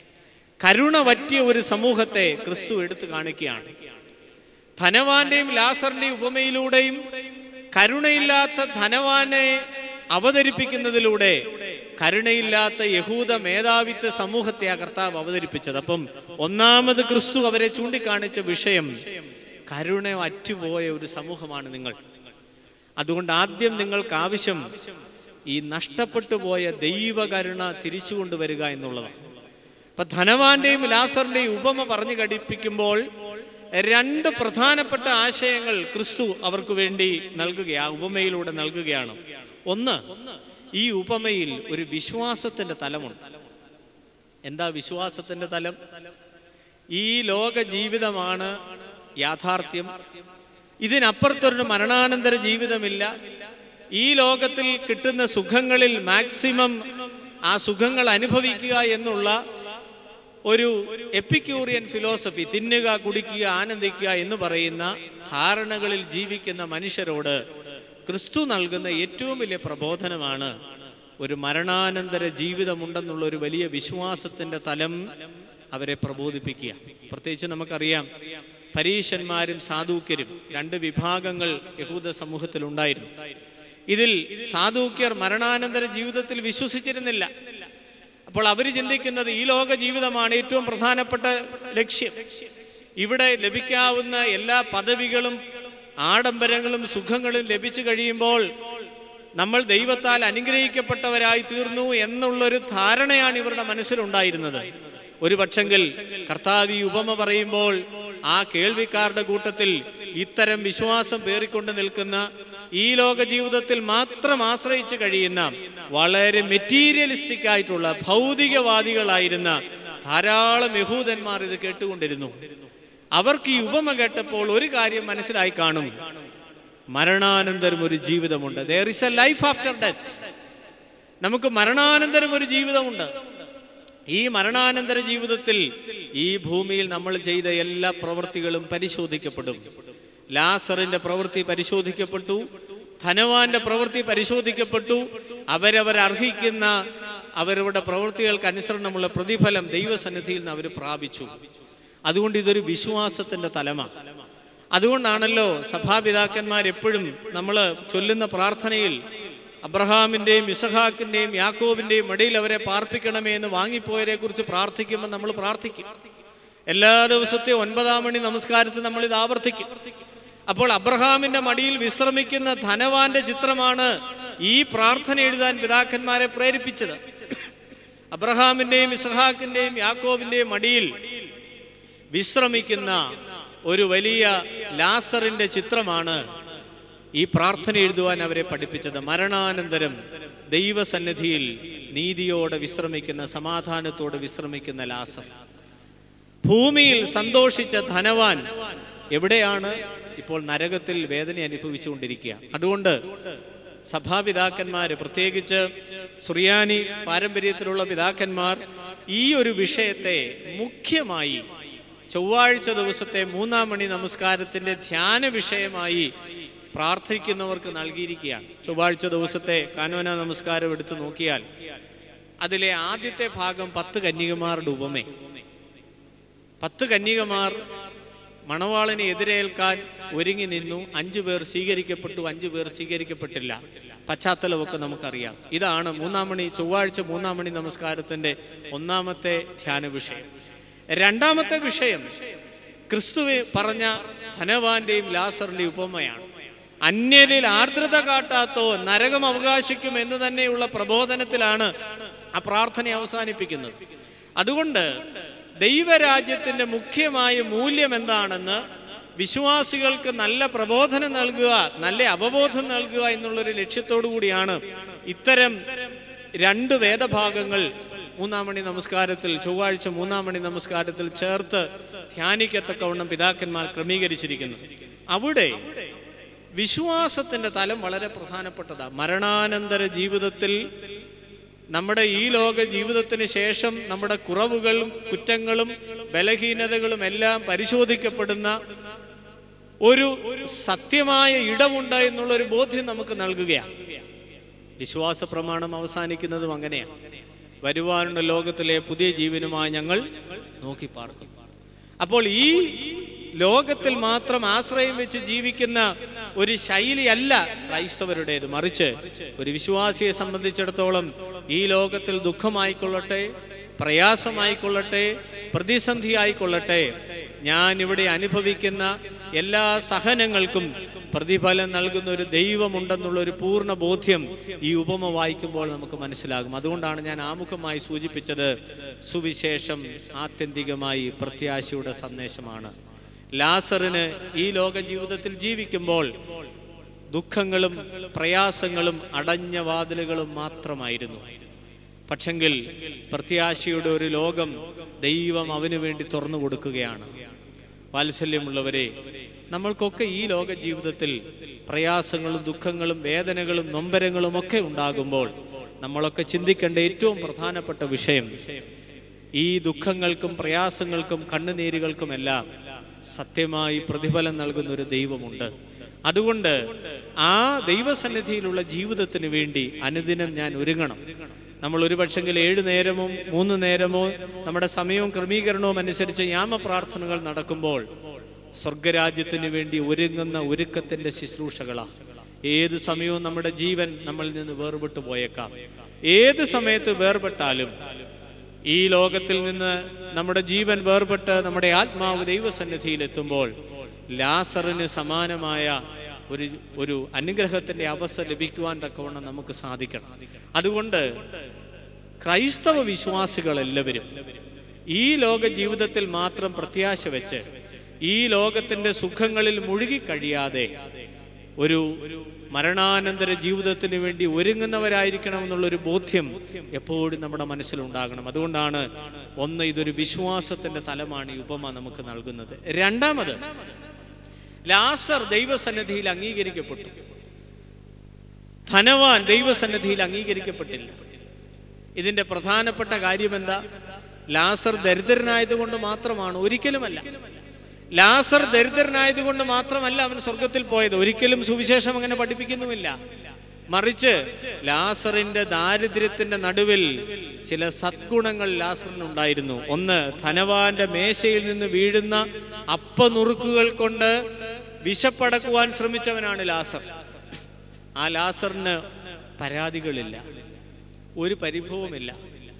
കരുണ പറ്റിയ ഒരു സമൂഹത്തെ ക്രിസ്തു എടുത്തു കാണിക്കുകയാണ് ധനവാന്റെയും ലാസറിന്റെയും ഉപമയിലൂടെയും കരുണയില്ലാത്ത ധനവാനെ അവതരിപ്പിക്കുന്നതിലൂടെ കരുണയില്ലാത്ത യഹൂദ മേധാവിത്വ സമൂഹത്തെ ആ കർത്താവ് അവതരിപ്പിച്ചത് അപ്പം ഒന്നാമത് ക്രിസ്തു അവരെ ചൂണ്ടിക്കാണിച്ച വിഷയം കരുണ അറ്റുപോയ ഒരു സമൂഹമാണ് നിങ്ങൾ അതുകൊണ്ട് ആദ്യം നിങ്ങൾക്ക് ആവശ്യം ഈ നഷ്ടപ്പെട്ടു പോയ ദൈവകരുണ തിരിച്ചു കൊണ്ടുവരിക എന്നുള്ളതാണ് ഇപ്പൊ ധനവാന്റെയും ലാസറിന്റെയും ഉപമ പറഞ്ഞു ഘടിപ്പിക്കുമ്പോൾ രണ്ട് പ്രധാനപ്പെട്ട ആശയങ്ങൾ ക്രിസ്തു അവർക്ക് വേണ്ടി നൽകുകയാ ഉപമയിലൂടെ നൽകുകയാണ് ഒന്ന് ഈ ഉപമയിൽ ഒരു വിശ്വാസത്തിന്റെ തലമുണ്ട് എന്താ വിശ്വാസത്തിന്റെ തലം ഈ ലോക ജീവിതമാണ് യാഥാർത്ഥ്യം ഇതിനപ്പുറത്തൊരു മരണാനന്തര ജീവിതമില്ല ഈ ലോകത്തിൽ കിട്ടുന്ന സുഖങ്ങളിൽ മാക്സിമം ആ സുഖങ്ങൾ അനുഭവിക്കുക എന്നുള്ള ഒരു എപ്പിക്യൂറിയൻ ഫിലോസഫി തിന്നുക കുടിക്കുക ആനന്ദിക്കുക എന്ന് പറയുന്ന ധാരണകളിൽ ജീവിക്കുന്ന മനുഷ്യരോട് ക്രിസ്തു നൽകുന്ന ഏറ്റവും വലിയ പ്രബോധനമാണ് ഒരു മരണാനന്തര ജീവിതമുണ്ടെന്നുള്ള ഒരു വലിയ വിശ്വാസത്തിന്റെ തലം അവരെ പ്രബോധിപ്പിക്കുക പ്രത്യേകിച്ച് നമുക്കറിയാം പരീശന്മാരും സാധൂക്യരും രണ്ട് വിഭാഗങ്ങൾ യഹൂദ സമൂഹത്തിൽ ഉണ്ടായിരുന്നു ഇതിൽ സാധൂക്യർ മരണാനന്തര ജീവിതത്തിൽ വിശ്വസിച്ചിരുന്നില്ല അപ്പോൾ അവർ ചിന്തിക്കുന്നത് ഈ ലോക ജീവിതമാണ് ഏറ്റവും പ്രധാനപ്പെട്ട ലക്ഷ്യം ഇവിടെ ലഭിക്കാവുന്ന എല്ലാ പദവികളും ആഡംബരങ്ങളും സുഖങ്ങളും ലഭിച്ചു കഴിയുമ്പോൾ നമ്മൾ ദൈവത്താൽ അനുഗ്രഹിക്കപ്പെട്ടവരായി തീർന്നു എന്നുള്ളൊരു ധാരണയാണ് ഇവരുടെ മനസ്സിലുണ്ടായിരുന്നത് ഒരു പക്ഷെങ്കിൽ കർത്താവ് ഈ ഉപമ പറയുമ്പോൾ ആ കേൾവിക്കാരുടെ കൂട്ടത്തിൽ ഇത്തരം വിശ്വാസം പേറിക്കൊണ്ട് നിൽക്കുന്ന ഈ ലോക ജീവിതത്തിൽ മാത്രം ആശ്രയിച്ച് കഴിയുന്ന വളരെ മെറ്റീരിയലിസ്റ്റിക് ആയിട്ടുള്ള ഭൗതികവാദികളായിരുന്ന ധാരാളം യഹൂദന്മാർ ഇത് കേട്ടുകൊണ്ടിരുന്നു അവർക്ക് ഈ ഉപമ കേട്ടപ്പോൾ ഒരു കാര്യം മനസ്സിലായി കാണും മരണാനന്തരം ഒരു ജീവിതമുണ്ട് there is a life after death നമുക്ക് മരണാനന്തരം ഒരു ജീവിതമുണ്ട് ഈ മരണാനന്തര ജീവിതത്തിൽ ഈ ഭൂമിയിൽ നമ്മൾ ചെയ്ത എല്ലാ പ്രവൃത്തികളും പരിശോധിക്കപ്പെടും ലാസറിന്റെ പ്രവൃത്തി പരിശോധിക്കപ്പെട്ടു ധനവാന്റെ പ്രവൃത്തി പരിശോധിക്കപ്പെട്ടു അവരവർ അർഹിക്കുന്ന അവരവരുടെ പ്രവൃത്തികൾക്ക് അനുസരണമുള്ള പ്രതിഫലം ദൈവസന്നിധിയിൽ നിന്ന് അവർ പ്രാപിച്ചു അതുകൊണ്ട് ഇതൊരു വിശ്വാസത്തിന്റെ തലമാണ് അതുകൊണ്ടാണല്ലോ സഭാപിതാക്കന്മാർ എപ്പോഴും നമ്മൾ ചൊല്ലുന്ന പ്രാർത്ഥനയിൽ അബ്രഹാമിന്റെയും ഇസഹാക്കിന്റെയും യാക്കോബിന്റെയും ഇടയിൽ അവരെ പാർപ്പിക്കണമേ എന്ന് വാങ്ങിപ്പോയവരെ കുറിച്ച് പ്രാർത്ഥിക്കുമ്പോൾ നമ്മൾ പ്രാർത്ഥിക്കും എല്ലാ ദിവസത്തെയും ഒൻപതാം മണി നമസ്കാരത്തിൽ നമ്മൾ ഇത് ആവർത്തിക്കും അപ്പോൾ അബ്രഹാമിന്റെ മടിയിൽ വിശ്രമിക്കുന്ന ധനവാന്റെ ചിത്രമാണ് ഈ പ്രാർത്ഥന എഴുതാൻ പിതാക്കന്മാരെ പ്രേരിപ്പിച്ചത് അബ്രഹാമിന്റെയും ഇസഹാക്കിന്റെയും യാക്കോബിന്റെയും മടിയിൽ വിശ്രമിക്കുന്ന ഒരു വലിയ ലാസറിന്റെ ചിത്രമാണ് ഈ പ്രാർത്ഥന എഴുതുവാൻ അവരെ പഠിപ്പിച്ചത് മരണാനന്തരം ദൈവസന്നിധിയിൽ നീതിയോടെ വിശ്രമിക്കുന്ന സമാധാനത്തോടെ വിശ്രമിക്കുന്ന ലാസർ ഭൂമിയിൽ സന്തോഷിച്ച ധനവാൻ എവിടെയാണ് ഇപ്പോൾ നരകത്തിൽ വേദന അനുഭവിച്ചുകൊണ്ടിരിക്കുക അതുകൊണ്ട് സഭാപിതാക്കന്മാര് പ്രത്യേകിച്ച് സുറിയാനി പാരമ്പര്യത്തിലുള്ള പിതാക്കന്മാർ ഈ ഒരു വിഷയത്തെ മുഖ്യമായി ചൊവ്വാഴ്ച ദിവസത്തെ മൂന്നാം മണി നമസ്കാരത്തിന്റെ ധ്യാന വിഷയമായി പ്രാർത്ഥിക്കുന്നവർക്ക് നൽകിയിരിക്കുകയാണ് ചൊവ്വാഴ്ച ദിവസത്തെ കാനോന നമസ്കാരം എടുത്തു നോക്കിയാൽ അതിലെ ആദ്യത്തെ ഭാഗം പത്ത് കന്യകമാരുടെ ഉപമേ പത്ത് കന്യകമാർ മണവാളനെ എതിരേൽക്കാൻ ഒരുങ്ങി നിന്നു അഞ്ചു പേർ സ്വീകരിക്കപ്പെട്ടു അഞ്ചു പേർ സ്വീകരിക്കപ്പെട്ടില്ല പശ്ചാത്തലമൊക്കെ നമുക്കറിയാം ഇതാണ് മൂന്നാം മണി ചൊവ്വാഴ്ച മൂന്നാം മണി നമസ്കാരത്തിന്റെ ഒന്നാമത്തെ ധ്യാന വിഷയം രണ്ടാമത്തെ വിഷയം ക്രിസ്തുവെ പറഞ്ഞ ധനവാന്റെയും ലാസറിന്റെയും ഉപമയാണ് അന്യരിൽ ആർദ്രത കാട്ടാത്തോ നരകം അവകാശിക്കും എന്ന് തന്നെയുള്ള പ്രബോധനത്തിലാണ് ആ പ്രാർത്ഥന അവസാനിപ്പിക്കുന്നത് അതുകൊണ്ട് ദൈവരാജ്യത്തിന്റെ മുഖ്യമായ മൂല്യം എന്താണെന്ന് വിശ്വാസികൾക്ക് നല്ല പ്രബോധനം നൽകുക നല്ല അവബോധം നൽകുക എന്നുള്ളൊരു ലക്ഷ്യത്തോടു കൂടിയാണ് ഇത്തരം രണ്ട് വേദഭാഗങ്ങൾ മൂന്നാം മണി നമസ്കാരത്തിൽ ചൊവ്വാഴ്ച മൂന്നാം മണി നമസ്കാരത്തിൽ ചേർത്ത് ധ്യാനിക്കത്തക്കവണ്ണം പിതാക്കന്മാർ ക്രമീകരിച്ചിരിക്കുന്നു അവിടെ വിശ്വാസത്തിന്റെ തലം വളരെ പ്രധാനപ്പെട്ടതാണ് മരണാനന്തര ജീവിതത്തിൽ നമ്മുടെ ഈ ലോക ജീവിതത്തിന് ശേഷം നമ്മുടെ കുറവുകളും കുറ്റങ്ങളും ബലഹീനതകളും എല്ലാം പരിശോധിക്കപ്പെടുന്ന ഒരു സത്യമായ ഇടമുണ്ട് എന്നുള്ള ഒരു ബോധ്യം നമുക്ക് നൽകുകയാണ് വിശ്വാസ പ്രമാണം അവസാനിക്കുന്നതും അങ്ങനെയാണ് വരുവാനുള്ള ലോകത്തിലെ പുതിയ ജീവനുമായി ഞങ്ങൾ നോക്കി പാർക്കും അപ്പോൾ ഈ ലോകത്തിൽ മാത്രം ആശ്രയം വെച്ച് ജീവിക്കുന്ന ഒരു ശൈലിയല്ല ക്രൈസ്തവരുടേത് മറിച്ച് ഒരു വിശ്വാസിയെ സംബന്ധിച്ചിടത്തോളം ഈ ലോകത്തിൽ ദുഃഖമായിക്കൊള്ളട്ടെ പ്രയാസമായിക്കൊള്ളട്ടെ പ്രതിസന്ധി ആയിക്കൊള്ളട്ടെ ഞാൻ ഇവിടെ അനുഭവിക്കുന്ന എല്ലാ സഹനങ്ങൾക്കും പ്രതിഫലം നൽകുന്ന ഒരു ദൈവമുണ്ടെന്നുള്ള ഒരു പൂർണ്ണ ബോധ്യം ഈ ഉപമ വായിക്കുമ്പോൾ നമുക്ക് മനസ്സിലാകും അതുകൊണ്ടാണ് ഞാൻ ആമുഖമായി സൂചിപ്പിച്ചത് സുവിശേഷം ആത്യന്തികമായി പ്രത്യാശയുടെ സന്ദേശമാണ് ലാസറിന് ഈ ലോക ജീവിതത്തിൽ ജീവിക്കുമ്പോൾ ദുഃഖങ്ങളും പ്രയാസങ്ങളും അടഞ്ഞ വാതിലുകളും മാത്രമായിരുന്നു പക്ഷെങ്കിൽ പ്രത്യാശയുടെ ഒരു ലോകം ദൈവം അവന് വേണ്ടി തുറന്നു കൊടുക്കുകയാണ് വാത്സല്യമുള്ളവരെ നമ്മൾക്കൊക്കെ ഈ ലോക ജീവിതത്തിൽ പ്രയാസങ്ങളും ദുഃഖങ്ങളും വേദനകളും നൊമ്പരങ്ങളും ഒക്കെ ഉണ്ടാകുമ്പോൾ നമ്മളൊക്കെ ചിന്തിക്കേണ്ട ഏറ്റവും പ്രധാനപ്പെട്ട വിഷയം ഈ ദുഃഖങ്ങൾക്കും പ്രയാസങ്ങൾക്കും കണ്ണുനീരുകൾക്കുമെല്ലാം സത്യമായി പ്രതിഫലം നൽകുന്ന ഒരു ദൈവമുണ്ട് അതുകൊണ്ട് ആ ദൈവസന്നിധിയിലുള്ള ജീവിതത്തിന് വേണ്ടി അനുദിനം ഞാൻ ഒരുങ്ങണം നമ്മൾ ഒരു പക്ഷെങ്കിൽ ഏഴു നേരമോ മൂന്ന് നേരമോ നമ്മുടെ സമയവും ക്രമീകരണവും അനുസരിച്ച് യാമപ്രാർത്ഥനകൾ നടക്കുമ്പോൾ സ്വർഗരാജ്യത്തിന് വേണ്ടി ഒരുങ്ങുന്ന ഒരുക്കത്തിന്റെ ശുശ്രൂഷകളാണ് ഏത് സമയവും നമ്മുടെ ജീവൻ നമ്മളിൽ നിന്ന് വേർപെട്ടു പോയേക്കാം ഏത് സമയത്ത് വേർപെട്ടാലും ഈ ലോകത്തിൽ നിന്ന് നമ്മുടെ ജീവൻ വേർപെട്ട് നമ്മുടെ ആത്മാവ് ദൈവസന്നിധിയിൽ എത്തുമ്പോൾ ലാസറിന് സമാനമായ ഒരു ഒരു അനുഗ്രഹത്തിന്റെ അവസ്ഥ ലഭിക്കുവാൻ തക്കവണ്ണം നമുക്ക് സാധിക്കണം അതുകൊണ്ട് ക്രൈസ്തവ വിശ്വാസികൾ എല്ലാവരും ഈ ലോക ജീവിതത്തിൽ മാത്രം പ്രത്യാശ വെച്ച് ഈ ലോകത്തിന്റെ സുഖങ്ങളിൽ മുഴുകിക്കഴിയാതെ ഒരു മരണാനന്തര ജീവിതത്തിന് വേണ്ടി ഒരുങ്ങുന്നവരായിരിക്കണം എന്നുള്ള ഒരു ബോധ്യം എപ്പോഴും നമ്മുടെ മനസ്സിലുണ്ടാകണം അതുകൊണ്ടാണ് ഒന്ന് ഇതൊരു വിശ്വാസത്തിന്റെ തലമാണ് ഈ ഉപമ നമുക്ക് നൽകുന്നത് രണ്ടാമത് ലാസർ ദൈവസന്നിധിയിൽ അംഗീകരിക്കപ്പെട്ടു ധനവാൻ ദൈവസന്നിധിയിൽ അംഗീകരിക്കപ്പെട്ടില്ല ഇതിന്റെ പ്രധാനപ്പെട്ട കാര്യം എന്താ ലാസർ ദരിദ്രനായതുകൊണ്ട് മാത്രമാണ് ഒരിക്കലുമല്ല ലാസർ ദരിദ്രനായതുകൊണ്ട് മാത്രമല്ല അവൻ സ്വർഗത്തിൽ പോയത് ഒരിക്കലും സുവിശേഷം അങ്ങനെ പഠിപ്പിക്കുന്നുമില്ല മറിച്ച് ലാസറിന്റെ ദാരിദ്ര്യത്തിന്റെ നടുവിൽ ചില സദ്ഗുണങ്ങൾ ലാസറിനുണ്ടായിരുന്നു ഒന്ന് ധനവാന്റെ മേശയിൽ നിന്ന് വീഴുന്ന അപ്പനുറുക്കുകൾ കൊണ്ട് വിശപ്പടക്കുവാൻ ശ്രമിച്ചവനാണ് ലാസർ ആ ലാസറിന് പരാതികളില്ല ഒരു പരിഭവമില്ല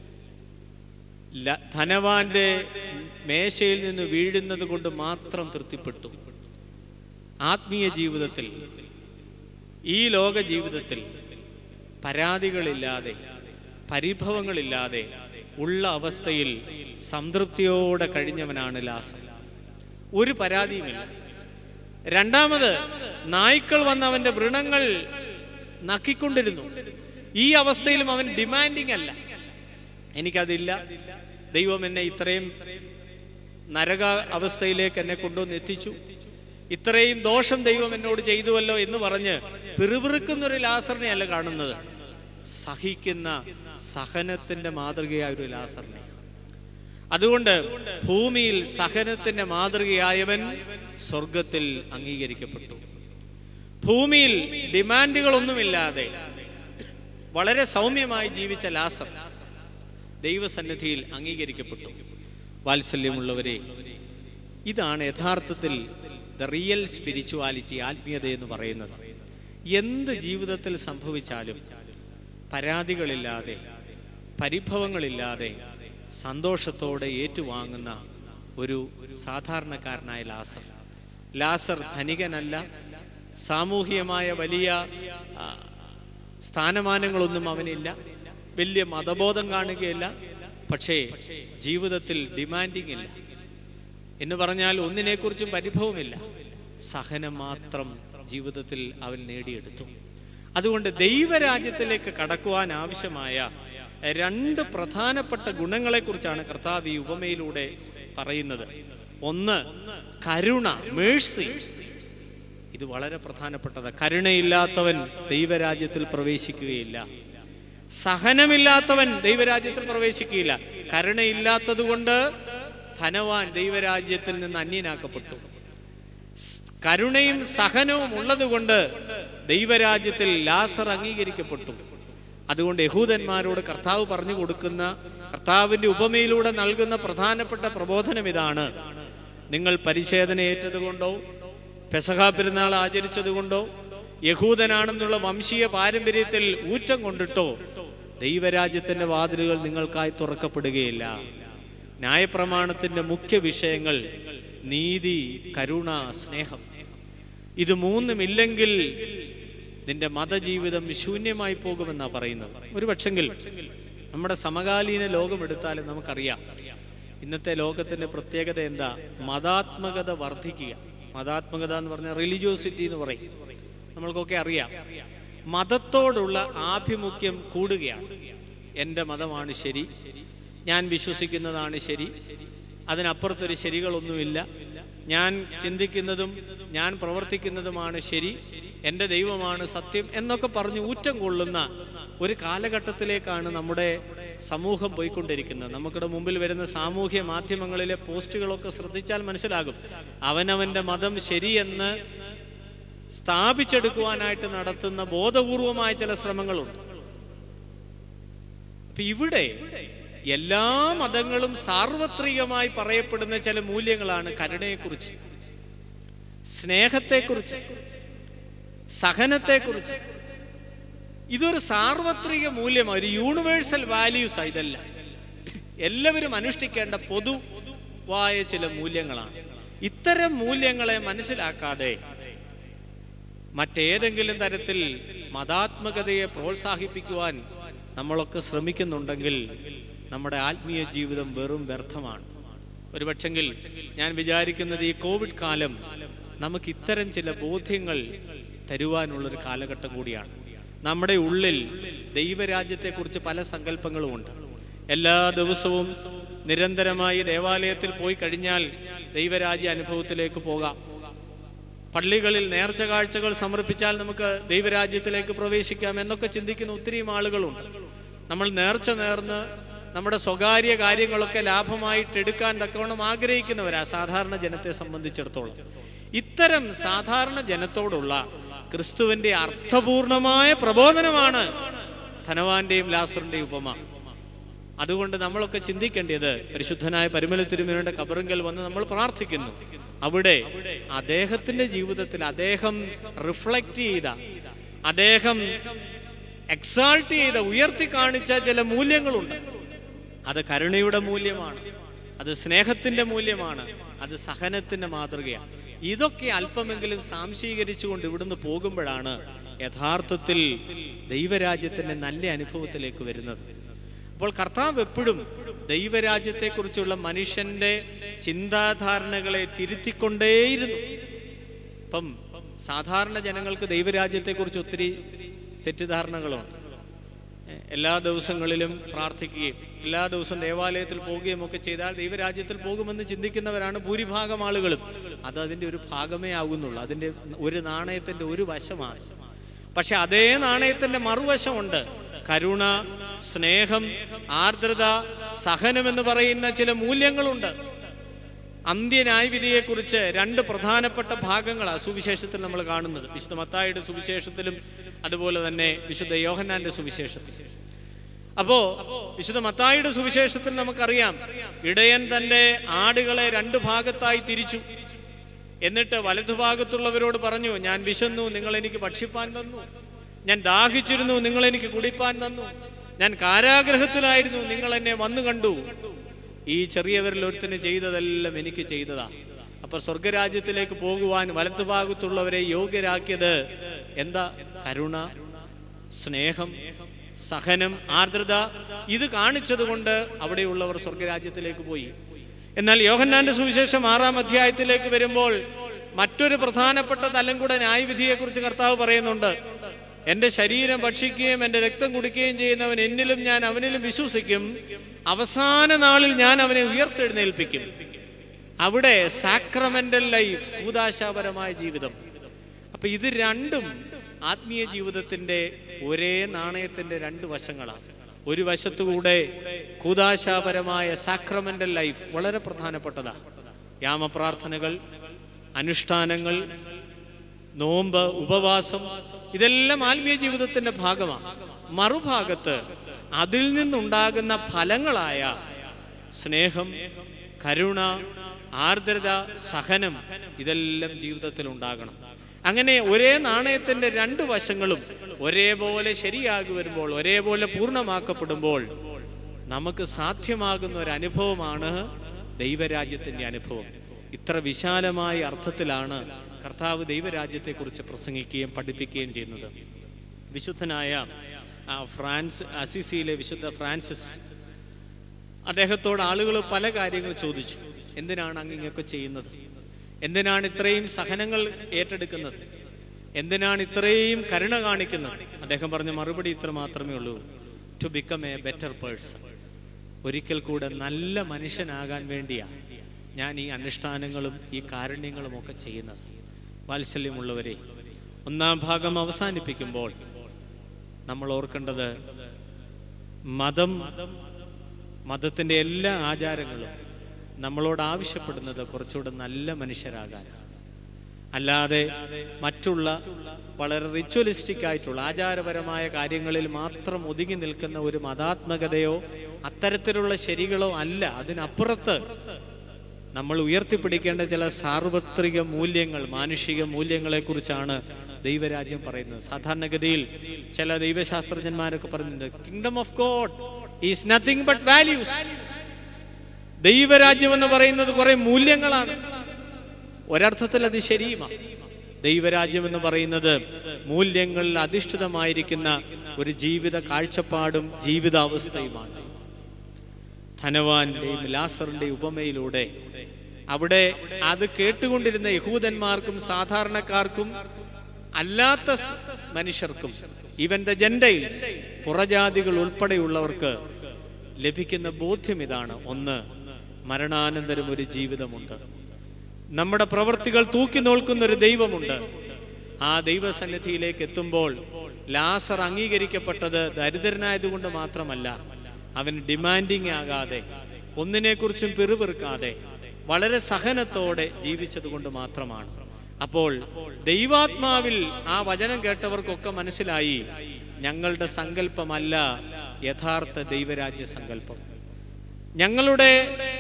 ല- ധനവാന്റെ മേശയിൽ നിന്ന് വീഴുന്നത് കൊണ്ട് മാത്രം തൃപ്തിപ്പെട്ടു ആത്മീയ ജീവിതത്തിൽ ഈ ലോക ജീവിതത്തിൽ പരാതികളില്ലാതെ പരിഭവങ്ങളില്ലാതെ ഉള്ള അവസ്ഥയിൽ സംതൃപ്തിയോടെ കഴിഞ്ഞവനാണ് ലാസർ ഒരു പരാതിയുമില്ല രണ്ടാമത് നായ്ക്കൾ വന്ന് അവന്റെ വ്രണങ്ങൾ നക്കിക്കൊണ്ടിരുന്നു ഈ അവസ്ഥയിലും അവൻ ഡിമാൻഡിങ് അല്ല എനിക്കതില്ല ദൈവം എന്നെ ഇത്രയും നരക അവസ്ഥയിലേക്ക് എന്നെ കൊണ്ടുവന്ന് എത്തിച്ചു ഇത്രയും ദോഷം ദൈവം എന്നോട് ചെയ്തുവല്ലോ എന്ന് പറഞ്ഞ് പിറുപിറുക്കുന്ന ഒരു ലാസറിനെ അല്ല കാണുന്നത് സഹിക്കുന്ന സഹനത്തിന്റെ മാതൃകയായ ഒരു ലാസറിനെ അതുകൊണ്ട് ഭൂമിയിൽ സഹനത്തിന്റെ മാതൃകയായവൻ സ്വർഗത്തിൽ അംഗീകരിക്കപ്പെട്ടു ഭൂമിയിൽ ഡിമാൻഡുകളൊന്നുമില്ലാതെ വളരെ സൗമ്യമായി ജീവിച്ച ലാസർ ദൈവസന്നിധിയിൽ അംഗീകരിക്കപ്പെട്ടു വാത്സല്യമുള്ളവരെ ഇതാണ് യഥാർത്ഥത്തിൽ ദ റിയൽ സ്പിരിച്വാലിറ്റി ആത്മീയത എന്ന് പറയുന്നത് എന്ത് ജീവിതത്തിൽ സംഭവിച്ചാലും പരാതികളില്ലാതെ പരിഭവങ്ങളില്ലാതെ സന്തോഷത്തോടെ ഏറ്റുവാങ്ങുന്ന ഒരു സാധാരണക്കാരനായ ലാസർ ലാസർ ധനികനല്ല സാമൂഹികമായ വലിയ ആ, സ്ഥാനമാനങ്ങളൊന്നും അവനില്ല വലിയ മതബോധം കാണുകയില്ല പക്ഷേ ജീവിതത്തിൽ ഡിമാൻഡിങ് ഇല്ല എന്ന് പറഞ്ഞാൽ ഒന്നിനെക്കുറിച്ചും പരിഭവമില്ല സഹനം മാത്രം ജീവിതത്തിൽ അവൻ നേടിയെടുത്തു അതുകൊണ്ട് ദൈവരാജ്യത്തിലേക്ക് കടക്കുവാൻ ആവശ്യമായ രണ്ട് പ്രധാനപ്പെട്ട ഗുണങ്ങളെക്കുറിച്ചാണ് കർത്താവ് ഈ ഉപമയിലൂടെ പറയുന്നത് ഒന്ന് കരുണ മേഴ്സി ഇത് വളരെ പ്രധാനപ്പെട്ടത് കരുണയില്ലാത്തവൻ ദൈവരാജ്യത്തിൽ പ്രവേശിക്കുകയില്ല സഹനമില്ലാത്തവൻ ദൈവരാജ്യത്തിൽ പ്രവേശിക്കുകയില്ല കരുണയില്ലാത്തത് കൊണ്ട് ധനവാൻ ദൈവരാജ്യത്തിൽ നിന്ന് അന്യനാക്കപ്പെട്ടു സ് കരുണയും സഹനവും ഉള്ളതുകൊണ്ട് ദൈവരാജ്യത്തിൽ ലാസർ അംഗീകരിക്കപ്പെട്ടു അതുകൊണ്ട് യഹൂദന്മാരോട് കർത്താവ് പറഞ്ഞു കൊടുക്കുന്ന കർത്താവിന്റെ ഉപമയിലൂടെ നൽകുന്ന പ്രധാനപ്പെട്ട പ്രബോധനം ഇതാണ് നിങ്ങൾ പരിശോധന ഏറ്റതുകൊണ്ടോ പെസഹ പെരുന്നാൾ ആചരിച്ചതുകൊണ്ടോ യഹൂദനാണെന്നുള്ള വംശീയ പാരമ്പര്യത്തിൽ ഊറ്റം കൊണ്ടിട്ടോ ദൈവരാജ്യത്തിന്റെ വാതിലുകൾ നിങ്ങൾക്കായി തുറക്കപ്പെടുകയില്ല ന്യായപ്രമാണത്തിന്റെ മുഖ്യ വിഷയങ്ങൾ നീതി കരുണ സ്നേഹം ഇത് മൂന്നുമില്ലെങ്കിൽ നിന്റെ മതജീവിതം ശൂന്യമായി പോകുമെന്നാ പറയുന്നത് ഒരു പക്ഷെങ്കിൽ നമ്മുടെ സമകാലീന ലോകം എടുത്താലും നമുക്കറിയാം ഇന്നത്തെ ലോകത്തിന്റെ പ്രത്യേകത എന്താ മതാത്മകത വർദ്ധിക്കുക മതാത്മകത എന്ന് പറഞ്ഞാൽ റിലിജിയോസിറ്റി എന്ന് പറയും നമ്മൾക്കൊക്കെ അറിയാം മതത്തോടുള്ള ആഭിമുഖ്യം കൂടുകയാണ് എൻ്റെ മതമാണ് ശരി ഞാൻ വിശ്വസിക്കുന്നതാണ് ശരി അതിനപ്പുറത്തൊരു ശരികളൊന്നുമില്ല ഞാൻ ചിന്തിക്കുന്നതും ഞാൻ പ്രവർത്തിക്കുന്നതുമാണ് ശരി എൻ്റെ ദൈവമാണ് സത്യം എന്നൊക്കെ പറഞ്ഞ് ഊറ്റം കൊള്ളുന്ന ഒരു കാലഘട്ടത്തിലേക്കാണ് നമ്മുടെ സമൂഹം പോയിക്കൊണ്ടിരിക്കുന്നത് നമുക്കിടെ മുമ്പിൽ വരുന്ന സാമൂഹ്യ മാധ്യമങ്ങളിലെ പോസ്റ്റുകളൊക്കെ ശ്രദ്ധിച്ചാൽ മനസ്സിലാകും അവനവന്റെ മതം ശരിയെന്ന് സ്ഥാപിച്ചെടുക്കുവാനായിട്ട് നടത്തുന്ന ബോധപൂർവമായ ചില ശ്രമങ്ങളുണ്ട് അപ്പൊ ഇവിടെ എല്ലാ മതങ്ങളും സാർവത്രികമായി പറയപ്പെടുന്ന ചില മൂല്യങ്ങളാണ് കരുണയെക്കുറിച്ച് സ്നേഹത്തെക്കുറിച്ച് സഹനത്തെക്കുറിച്ച് ഇതൊരു സാർവത്രിക മൂല്യമാണ് ഒരു യൂണിവേഴ്സൽ വാല്യൂസ് ഇതല്ല എല്ലാവരും അനുഷ്ഠിക്കേണ്ട പൊതുവായ ചില മൂല്യങ്ങളാണ് ഇത്തരം മൂല്യങ്ങളെ മനസ്സിലാക്കാതെ മറ്റേതെങ്കിലും തരത്തിൽ മതാത്മകതയെ പ്രോത്സാഹിപ്പിക്കുവാൻ നമ്മളൊക്കെ ശ്രമിക്കുന്നുണ്ടെങ്കിൽ നമ്മുടെ ആത്മീയ ജീവിതം വെറും വ്യർത്ഥമാണ് ഒരു പക്ഷെങ്കിൽ ഞാൻ വിചാരിക്കുന്നത് ഈ കോവിഡ് കാലം നമുക്ക് ഇത്തരം ചില ബോധ്യങ്ങൾ തരുവാനുള്ളൊരു കാലഘട്ടം കൂടിയാണ് നമ്മുടെ ഉള്ളിൽ ദൈവരാജ്യത്തെക്കുറിച്ച് പല സങ്കല്പങ്ങളുമുണ്ട് എല്ലാ ദിവസവും നിരന്തരമായി ദേവാലയത്തിൽ പോയി കഴിഞ്ഞാൽ ദൈവരാജ്യ അനുഭവത്തിലേക്ക് പോകാം പള്ളികളിൽ നേർച്ച കാഴ്ചകൾ സമർപ്പിച്ചാൽ നമുക്ക് ദൈവരാജ്യത്തിലേക്ക് പ്രവേശിക്കാം എന്നൊക്കെ ചിന്തിക്കുന്ന ഒത്തിരിയും ആളുകളുണ്ട് നമ്മൾ നേർച്ച നേർന്ന് നമ്മുടെ സ്വകാര്യ കാര്യങ്ങളൊക്കെ ലാഭമായിട്ട് എടുക്കാൻ തക്കവണ്ണം ആഗ്രഹിക്കുന്നവരാ സാധാരണ ജനത്തെ സംബന്ധിച്ചിടത്തോളം ഇത്തരം സാധാരണ ജനത്തോടുള്ള ക്രിസ്തുവിന്റെ അർത്ഥപൂർണമായ പ്രബോധനമാണ് ധനവാന്റെയും ലാസറിന്റെയും ഉപമ അതുകൊണ്ട് നമ്മളൊക്കെ ചിന്തിക്കേണ്ടത് പരിശുദ്ധനായ പരിമല തിരുമേനയുടെ കബറിങ്കൽ വന്ന് നമ്മൾ പ്രാർത്ഥിക്കുന്നു അവിടെ അദ്ദേഹത്തിന്റെ ജീവിതത്തിൽ അദ്ദേഹം റിഫ്ലക്റ്റ് ചെയ്ത അദ്ദേഹം എക്സാൾട്ട് ചെയ്ത ഉയർത്തി കാണിച്ച ചില മൂല്യങ്ങളുണ്ട് അത് കരുണയുടെ മൂല്യമാണ് അത് സ്നേഹത്തിന്റെ മൂല്യമാണ് അത് സഹനത്തിന്റെ മാതൃകയാണ് ഇതൊക്കെ അല്പമെങ്കിലും സാംശീകരിച്ചുകൊണ്ട് ഇവിടുന്ന് പോകുമ്പോഴാണ് യഥാർത്ഥത്തിൽ ദൈവരാജ്യത്തിന്റെ നല്ല അനുഭവത്തിലേക്ക് വരുന്നത് അപ്പോൾ കർത്താവ് എപ്പോഴും ദൈവരാജ്യത്തെക്കുറിച്ചുള്ള മനുഷ്യന്റെ ചിന്താധാരണകളെ തിരുത്തിക്കൊണ്ടേയിരുന്നു ഇപ്പം സാധാരണ ജനങ്ങൾക്ക് ദൈവരാജ്യത്തെക്കുറിച്ച് ഒത്തിരി തെറ്റിദ്ധാരണകളുണ്ട് ഏ, എല്ലാ ദിവസങ്ങളിലും പ്രാർത്ഥിക്കുകയും എല്ലാ ദിവസവും ദേവാലയത്തിൽ പോവുകയും ഒക്കെ ചെയ്താൽ ദൈവരാജ്യത്തിൽ പോകുമെന്ന് ചിന്തിക്കുന്നവരാണ് ഭൂരിഭാഗം ആളുകളും അത് അതിൻ്റെ ഒരു ഭാഗമേ ആകുന്നുള്ളൂ അതിൻ്റെ ഒരു നാണയത്തിൻ്റെ ഒരു വശമാണ് പക്ഷെ അതേ നാണയത്തിന്റെ മറുവശമുണ്ട് കരുണ സ്നേഹം ആർദ്രത സഹനം എന്ന് പറയുന്ന ചില മൂല്യങ്ങളുണ്ട് അന്ത്യന്യായവിധിയെക്കുറിച്ച് രണ്ട് പ്രധാനപ്പെട്ട ഭാഗങ്ങളാണ് സുവിശേഷത്തിൽ നമ്മൾ കാണുന്നത് വിശുദ്ധ മത്തായിയുടെ സുവിശേഷത്തിലും അതുപോലെ തന്നെ വിശുദ്ധ യോഹന്നാന്റെ സുവിശേഷത്തിൽ അപ്പോ വിശുദ്ധ മത്തായിയുടെ സുവിശേഷത്തിൽ നമുക്കറിയാം ഇടയൻ തന്റെ ആടുകളെ രണ്ട് ഭാഗത്തായി തിരിച്ചു എന്നിട്ട് വലതുഭാഗത്തുള്ളവരോട് പറഞ്ഞു ഞാൻ വിശന്നു നിങ്ങൾ എനിക്ക് ഭക്ഷിപ്പാൻ തന്നു ഞാൻ ദാഹിച്ചിരുന്നു നിങ്ങൾ എനിക്ക് കുടിപ്പാൻ തന്നു ഞാൻ കാരാഗ്രഹത്തിലായിരുന്നു നിങ്ങൾ എന്നെ വന്നു കണ്ടു ഈ ചെറിയവരിൽ ഒരുത്തിന് ചെയ്തതെല്ലാം എനിക്ക് ചെയ്തതാ അപ്പൊ സ്വർഗരാജ്യത്തിലേക്ക് പോകുവാൻ വലത്തുഭാഗത്തുള്ളവരെ യോഗ്യരാക്കിയത് എന്താ കരുണ സ്നേഹം സഹനം ആർദ്രത ഇത് കാണിച്ചതുകൊണ്ട് അവിടെയുള്ളവർ സ്വർഗരാജ്യത്തിലേക്ക് പോയി എന്നാൽ യോഹന്നാന്റെ സുവിശേഷം ആറാം അധ്യായത്തിലേക്ക് വരുമ്പോൾ മറ്റൊരു പ്രധാനപ്പെട്ട തലം കൂടെ ന്യായവിധിയെക്കുറിച്ച് കർത്താവ് പറയുന്നുണ്ട് എന്റെ ശരീരം ഭക്ഷിക്കുകയും എന്റെ രക്തം കുടിക്കുകയും ചെയ്യുന്നവൻ എന്നിലും ഞാൻ അവനിലും വിശ്വസിക്കും അവസാന നാളിൽ ഞാൻ അവനെ ഉയർത്തെഴുന്നേൽപ്പിക്കും അവിടെ സാക്രമെന്റൽ ലൈഫ് കൂതാശാപരമായ ജീവിതം അപ്പൊ ഇത് രണ്ടും ആത്മീയ ജീവിതത്തിന്റെ ഒരേ നാണയത്തിന്റെ രണ്ട് വശങ്ങളാണ് ഒരു വശത്തുകൂടെ കൂതാശാപരമായ സാക്രമെന്റൽ ലൈഫ് വളരെ പ്രധാനപ്പെട്ടതാണ് യാമപ്രാർത്ഥനകൾ അനുഷ്ഠാനങ്ങൾ നോമ്പ് ഉപവാസം ഇതെല്ലാം ആത്മീയ ജീവിതത്തിന്റെ ഭാഗമാണ് മറുഭാഗത്ത് അതിൽ നിന്നുണ്ടാകുന്ന ഫലങ്ങളായ സ്നേഹം കരുണ ആർദ്രത സഹനം ഇതെല്ലാം ജീവിതത്തിൽ ഉണ്ടാകണം അങ്ങനെ ഒരേ നാണയത്തിന്റെ രണ്ട് വശങ്ങളും ഒരേപോലെ ശരിയാകി വരുമ്പോൾ ഒരേപോലെ പൂർണ്ണമാക്കപ്പെടുമ്പോൾ നമുക്ക് സാധ്യമാകുന്ന ഒരു അനുഭവമാണ് ദൈവരാജ്യത്തിന്റെ അനുഭവം ഇത്ര വിശാലമായ അർത്ഥത്തിലാണ് കർത്താവ് ദൈവരാജ്യത്തെക്കുറിച്ച് പ്രസംഗിക്കുകയും പഠിപ്പിക്കുകയും ചെയ്യുന്നത് വിശുദ്ധനായ ആ, ഫ്രാൻസ് അസിസിയിലെ വിശുദ്ധ ഫ്രാൻസിസ് അദ്ദേഹത്തോട് ആളുകൾ പല കാര്യങ്ങൾ ചോദിച്ചു എന്തിനാണ് അങ്ങ് ഇങ്ങൊക്കെ ചെയ്യുന്നത് എന്തിനാണ് ഇത്രയും സഹനങ്ങൾ ഏറ്റെടുക്കുന്നത് എന്തിനാണ് ഇത്രയും കരുണ കാണിക്കുന്നത് അദ്ദേഹം പറഞ്ഞ മറുപടി ഇത്ര മാത്രമേ ഉള്ളൂ to become a better person ഒരിക്കൽ കൂടെ നല്ല മനുഷ്യനാകാൻ വേണ്ടിയാ ഞാൻ ഈ അനുഷ്ഠാനങ്ങളും ഈ കാരുണ്യങ്ങളും ഒക്കെ ചെയ്യുന്നത് വാത്സല്യമുള്ളവരെ ഒന്നാം ഭാഗം അവസാനിപ്പിക്കുമ്പോൾ നമ്മൾ ഓർക്കേണ്ടത് മതം മതത്തിന്റെ എല്ലാ ആചാരങ്ങളും നമ്മളോട് ആവശ്യപ്പെടുന്നത് കുറച്ചുകൂടെ നല്ല മനുഷ്യരാകാൻ അല്ലാതെ മറ്റുള്ള വളരെ റിച്വലിസ്റ്റിക് ആയിട്ടുള്ള ആചാരപരമായ കാര്യങ്ങളിൽ മാത്രം ഒതുങ്ങി നിൽക്കുന്ന ഒരു മതാത്മകതയോ അത്തരത്തിലുള്ള ശരികളോ അല്ല അതിനപ്പുറത്ത് നമ്മൾ ഉയർത്തിപ്പിടിക്കേണ്ട ചില സാർവത്രിക മൂല്യങ്ങൾ മാനുഷിക മൂല്യങ്ങളെ കുറിച്ചാണ് ദൈവരാജ്യം പറയുന്നത് സാധാരണഗതിയിൽ ചില ദൈവശാസ്ത്രജ്ഞന്മാരൊക്കെ പറയുന്നുണ്ട് kingdom of God is nothing but values ദൈവരാജ്യം എന്ന് പറയുന്നത് കുറെ മൂല്യങ്ങളാണ് ഒരർത്ഥത്തിൽ അത് ശരിയുമാണ് ദൈവരാജ്യം എന്ന് പറയുന്നത് മൂല്യങ്ങളിൽ അധിഷ്ഠിതമായിരിക്കുന്ന ഒരു ജീവിത കാഴ്ചപ്പാടും ജീവിതാവസ്ഥയുമാണ് ധനവാന്റെയും ലാസറിന്റെയും ഉപമയിലൂടെ അവിടെ അത് കേട്ടുകൊണ്ടിരുന്ന യഹൂദന്മാർക്കും സാധാരണക്കാർക്കും അല്ലാത്ത സ് മനുഷ്യർക്കും ഈവൻ ദ ജെൻഡൈൽസ് പുറജാതികൾ ഉൾപ്പെടെയുള്ളവർക്ക് ലഭിക്കുന്ന ബോധ്യം ഇതാണ് ഒന്ന് മരണാനന്തരം ഒരു ജീവിതമുണ്ട് നമ്മുടെ പ്രവൃത്തികൾ തൂക്കി നോൽക്കുന്ന ഒരു ദൈവമുണ്ട് ആ ദൈവസന്നിധിയിലേക്ക് എത്തുമ്പോൾ ലാസർ അംഗീകരിക്കപ്പെട്ടത് ദരിദ്രനായതുകൊണ്ട് മാത്രമല്ല അവൻ ഡിമാൻഡിങ് ആകാതെ ഒന്നിനെക്കുറിച്ചും പിറുപിറുക്കാതെ വളരെ സഹനത്തോടെ ജീവിച്ചത് കൊണ്ട് മാത്രമാണ് അപ്പോൾ ദൈവാത്മാവിൽ ആ വചനം കേട്ടവർക്കൊക്കെ മനസ്സിലായി ഞങ്ങളുടെ സങ്കല്പമല്ല യഥാർത്ഥ ദൈവരാജ്യ സങ്കല്പം ഞങ്ങളുടെ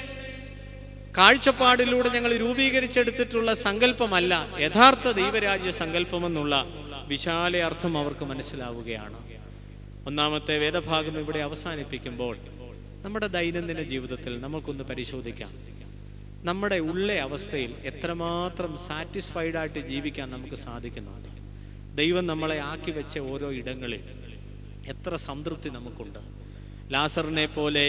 കാഴ്ചപ്പാടിലൂടെ ഞങ്ങൾ രൂപീകരിച്ചെടുത്തിട്ടുള്ള സങ്കല്പമല്ല യഥാർത്ഥ ദൈവരാജ്യ സങ്കല്പമെന്നുള്ള വിശാല അർത്ഥം അവർക്ക് മനസ്സിലാവുകയാണ് ഒന്നാമത്തെ വേദഭാഗം ഇവിടെ അവസാനിപ്പിക്കുമ്പോൾ നമ്മുടെ ദൈനംദിന ജീവിതത്തിൽ നമുക്കൊന്ന് പരിശോധിക്കാം നമ്മുടെ ഉള്ള അവസ്ഥയിൽ എത്രമാത്രം സാറ്റിസ്ഫൈഡ് ആയിട്ട് ജീവിക്കാൻ നമുക്ക് സാധിക്കുന്നുണ്ട് ദൈവം നമ്മളെ ആക്കി വെച്ച ഓരോ ഇടങ്ങളിൽ എത്ര സംതൃപ്തി നമുക്കുണ്ട് ലാസറിനെ പോലെ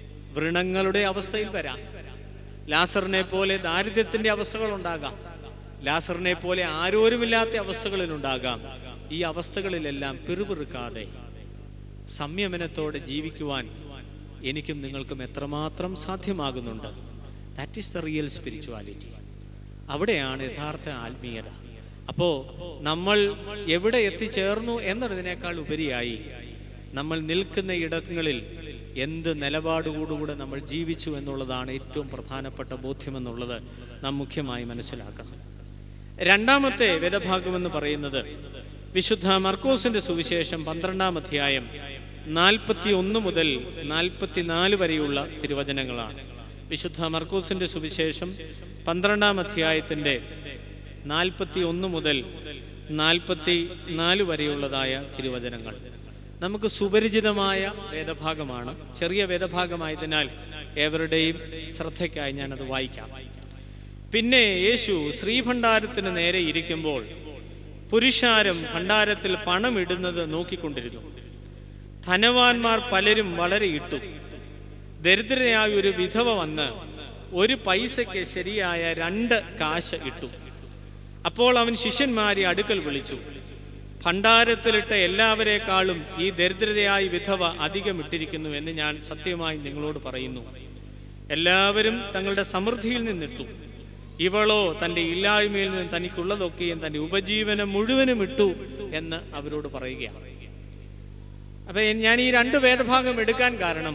വ്രണങ്ങളുടെ അവസ്ഥയിൽ വരാം ലാസറിനെ പോലെ ദാരിദ്ര്യത്തിന്റെ അവസ്ഥകൾ ഉണ്ടാകാം ലാസറിനെ പോലെ ആരോരുമില്ലാത്ത അവസ്ഥകളിലുണ്ടാകാം ഈ അവസ്ഥകളിലെല്ലാം പിറുപിറുക്കാതെ സംയമനത്തോടെ ജീവിക്കുവാൻ എനിക്കും നിങ്ങൾക്കും എത്രമാത്രം സാധ്യമാകുന്നുണ്ട് that is the real spirituality അവിടെയാണ് യഥാർത്ഥ ആത്മീയത അപ്പോ നമ്മൾ എവിടെ എത്തിച്ചേർന്നു എന്നതിനേക്കാൾ ഉപരിയായി നമ്മൾ നിൽക്കുന്ന ഇടങ്ങളിൽ എന്ത് നിലപാടുകൂടുകൂടെ നമ്മൾ ജീവിച്ചു എന്നുള്ളതാണ് ഏറ്റവും പ്രധാനപ്പെട്ട ബോധ്യമെന്നുള്ളത് നാം മുഖ്യമായി മനസ്സിലാക്കണം രണ്ടാമത്തെ വേദഭാഗം എന്ന് പറയുന്നത് വിശുദ്ധ മർക്കോസിന്റെ സുവിശേഷം പന്ത്രണ്ടാം അധ്യായം നാൽപ്പത്തി ഒന്ന് മുതൽ നാൽപ്പത്തിനാല് വരെയുള്ള തിരുവചനങ്ങളാണ് വിശുദ്ധ മർക്കോസിന്റെ സുവിശേഷം പന്ത്രണ്ടാം അധ്യായത്തിന്റെ നാൽപ്പത്തി ഒന്ന് മുതൽ നാൽപ്പത്തി നാല് വരെയുള്ളതായ തിരുവചനങ്ങൾ നമുക്ക് സുപരിചിതമായ വേദഭാഗമാണ് ചെറിയ വേദഭാഗമായതിനാൽ ഏവരുടെയും ശ്രദ്ധയ്ക്കായി ഞാനത് വായിക്കാം പിന്നെ യേശു ശ്രീഭണ്ഡാരത്തിന് നേരെ ഇരിക്കുമ്പോൾ പുരുഷാരം ഭണ്ഡാരത്തിൽ പണമിടുന്നത് നോക്കിക്കൊണ്ടിരുന്നു ധനവാന്മാർ പലരും വളരെ ഇട്ടു ദരിദ്രയായ ഒരു വിധവ വന്ന് ഒരു പൈസയ്ക്ക് ശരിയായ രണ്ട് കാശ് ഇട്ടു അപ്പോൾ അവൻ ശിഷ്യന്മാരെ അടുക്കൽ വിളിച്ചു ഭണ്ഡാരത്തിലിട്ട എല്ലാവരെക്കാളും ഈ ദരിദ്രതയായ വിധവ അധികം ഇട്ടിരിക്കുന്നു എന്ന് ഞാൻ സത്യമായി നിങ്ങളോട് പറയുന്നു എല്ലാവരും തങ്ങളുടെ സമൃദ്ധിയിൽ നിന്നിട്ടു ഇവളോ തന്റെ ഇല്ലായ്മയിൽ നിന്ന് തനിക്കുള്ളതൊക്കെയും തന്റെ ഉപജീവനം മുഴുവനും ഇട്ടു എന്ന് അവരോട് പറയുകയാണ് അപ്പൊ ഞാൻ ഈ രണ്ട് വേദഭാഗം എടുക്കാൻ കാരണം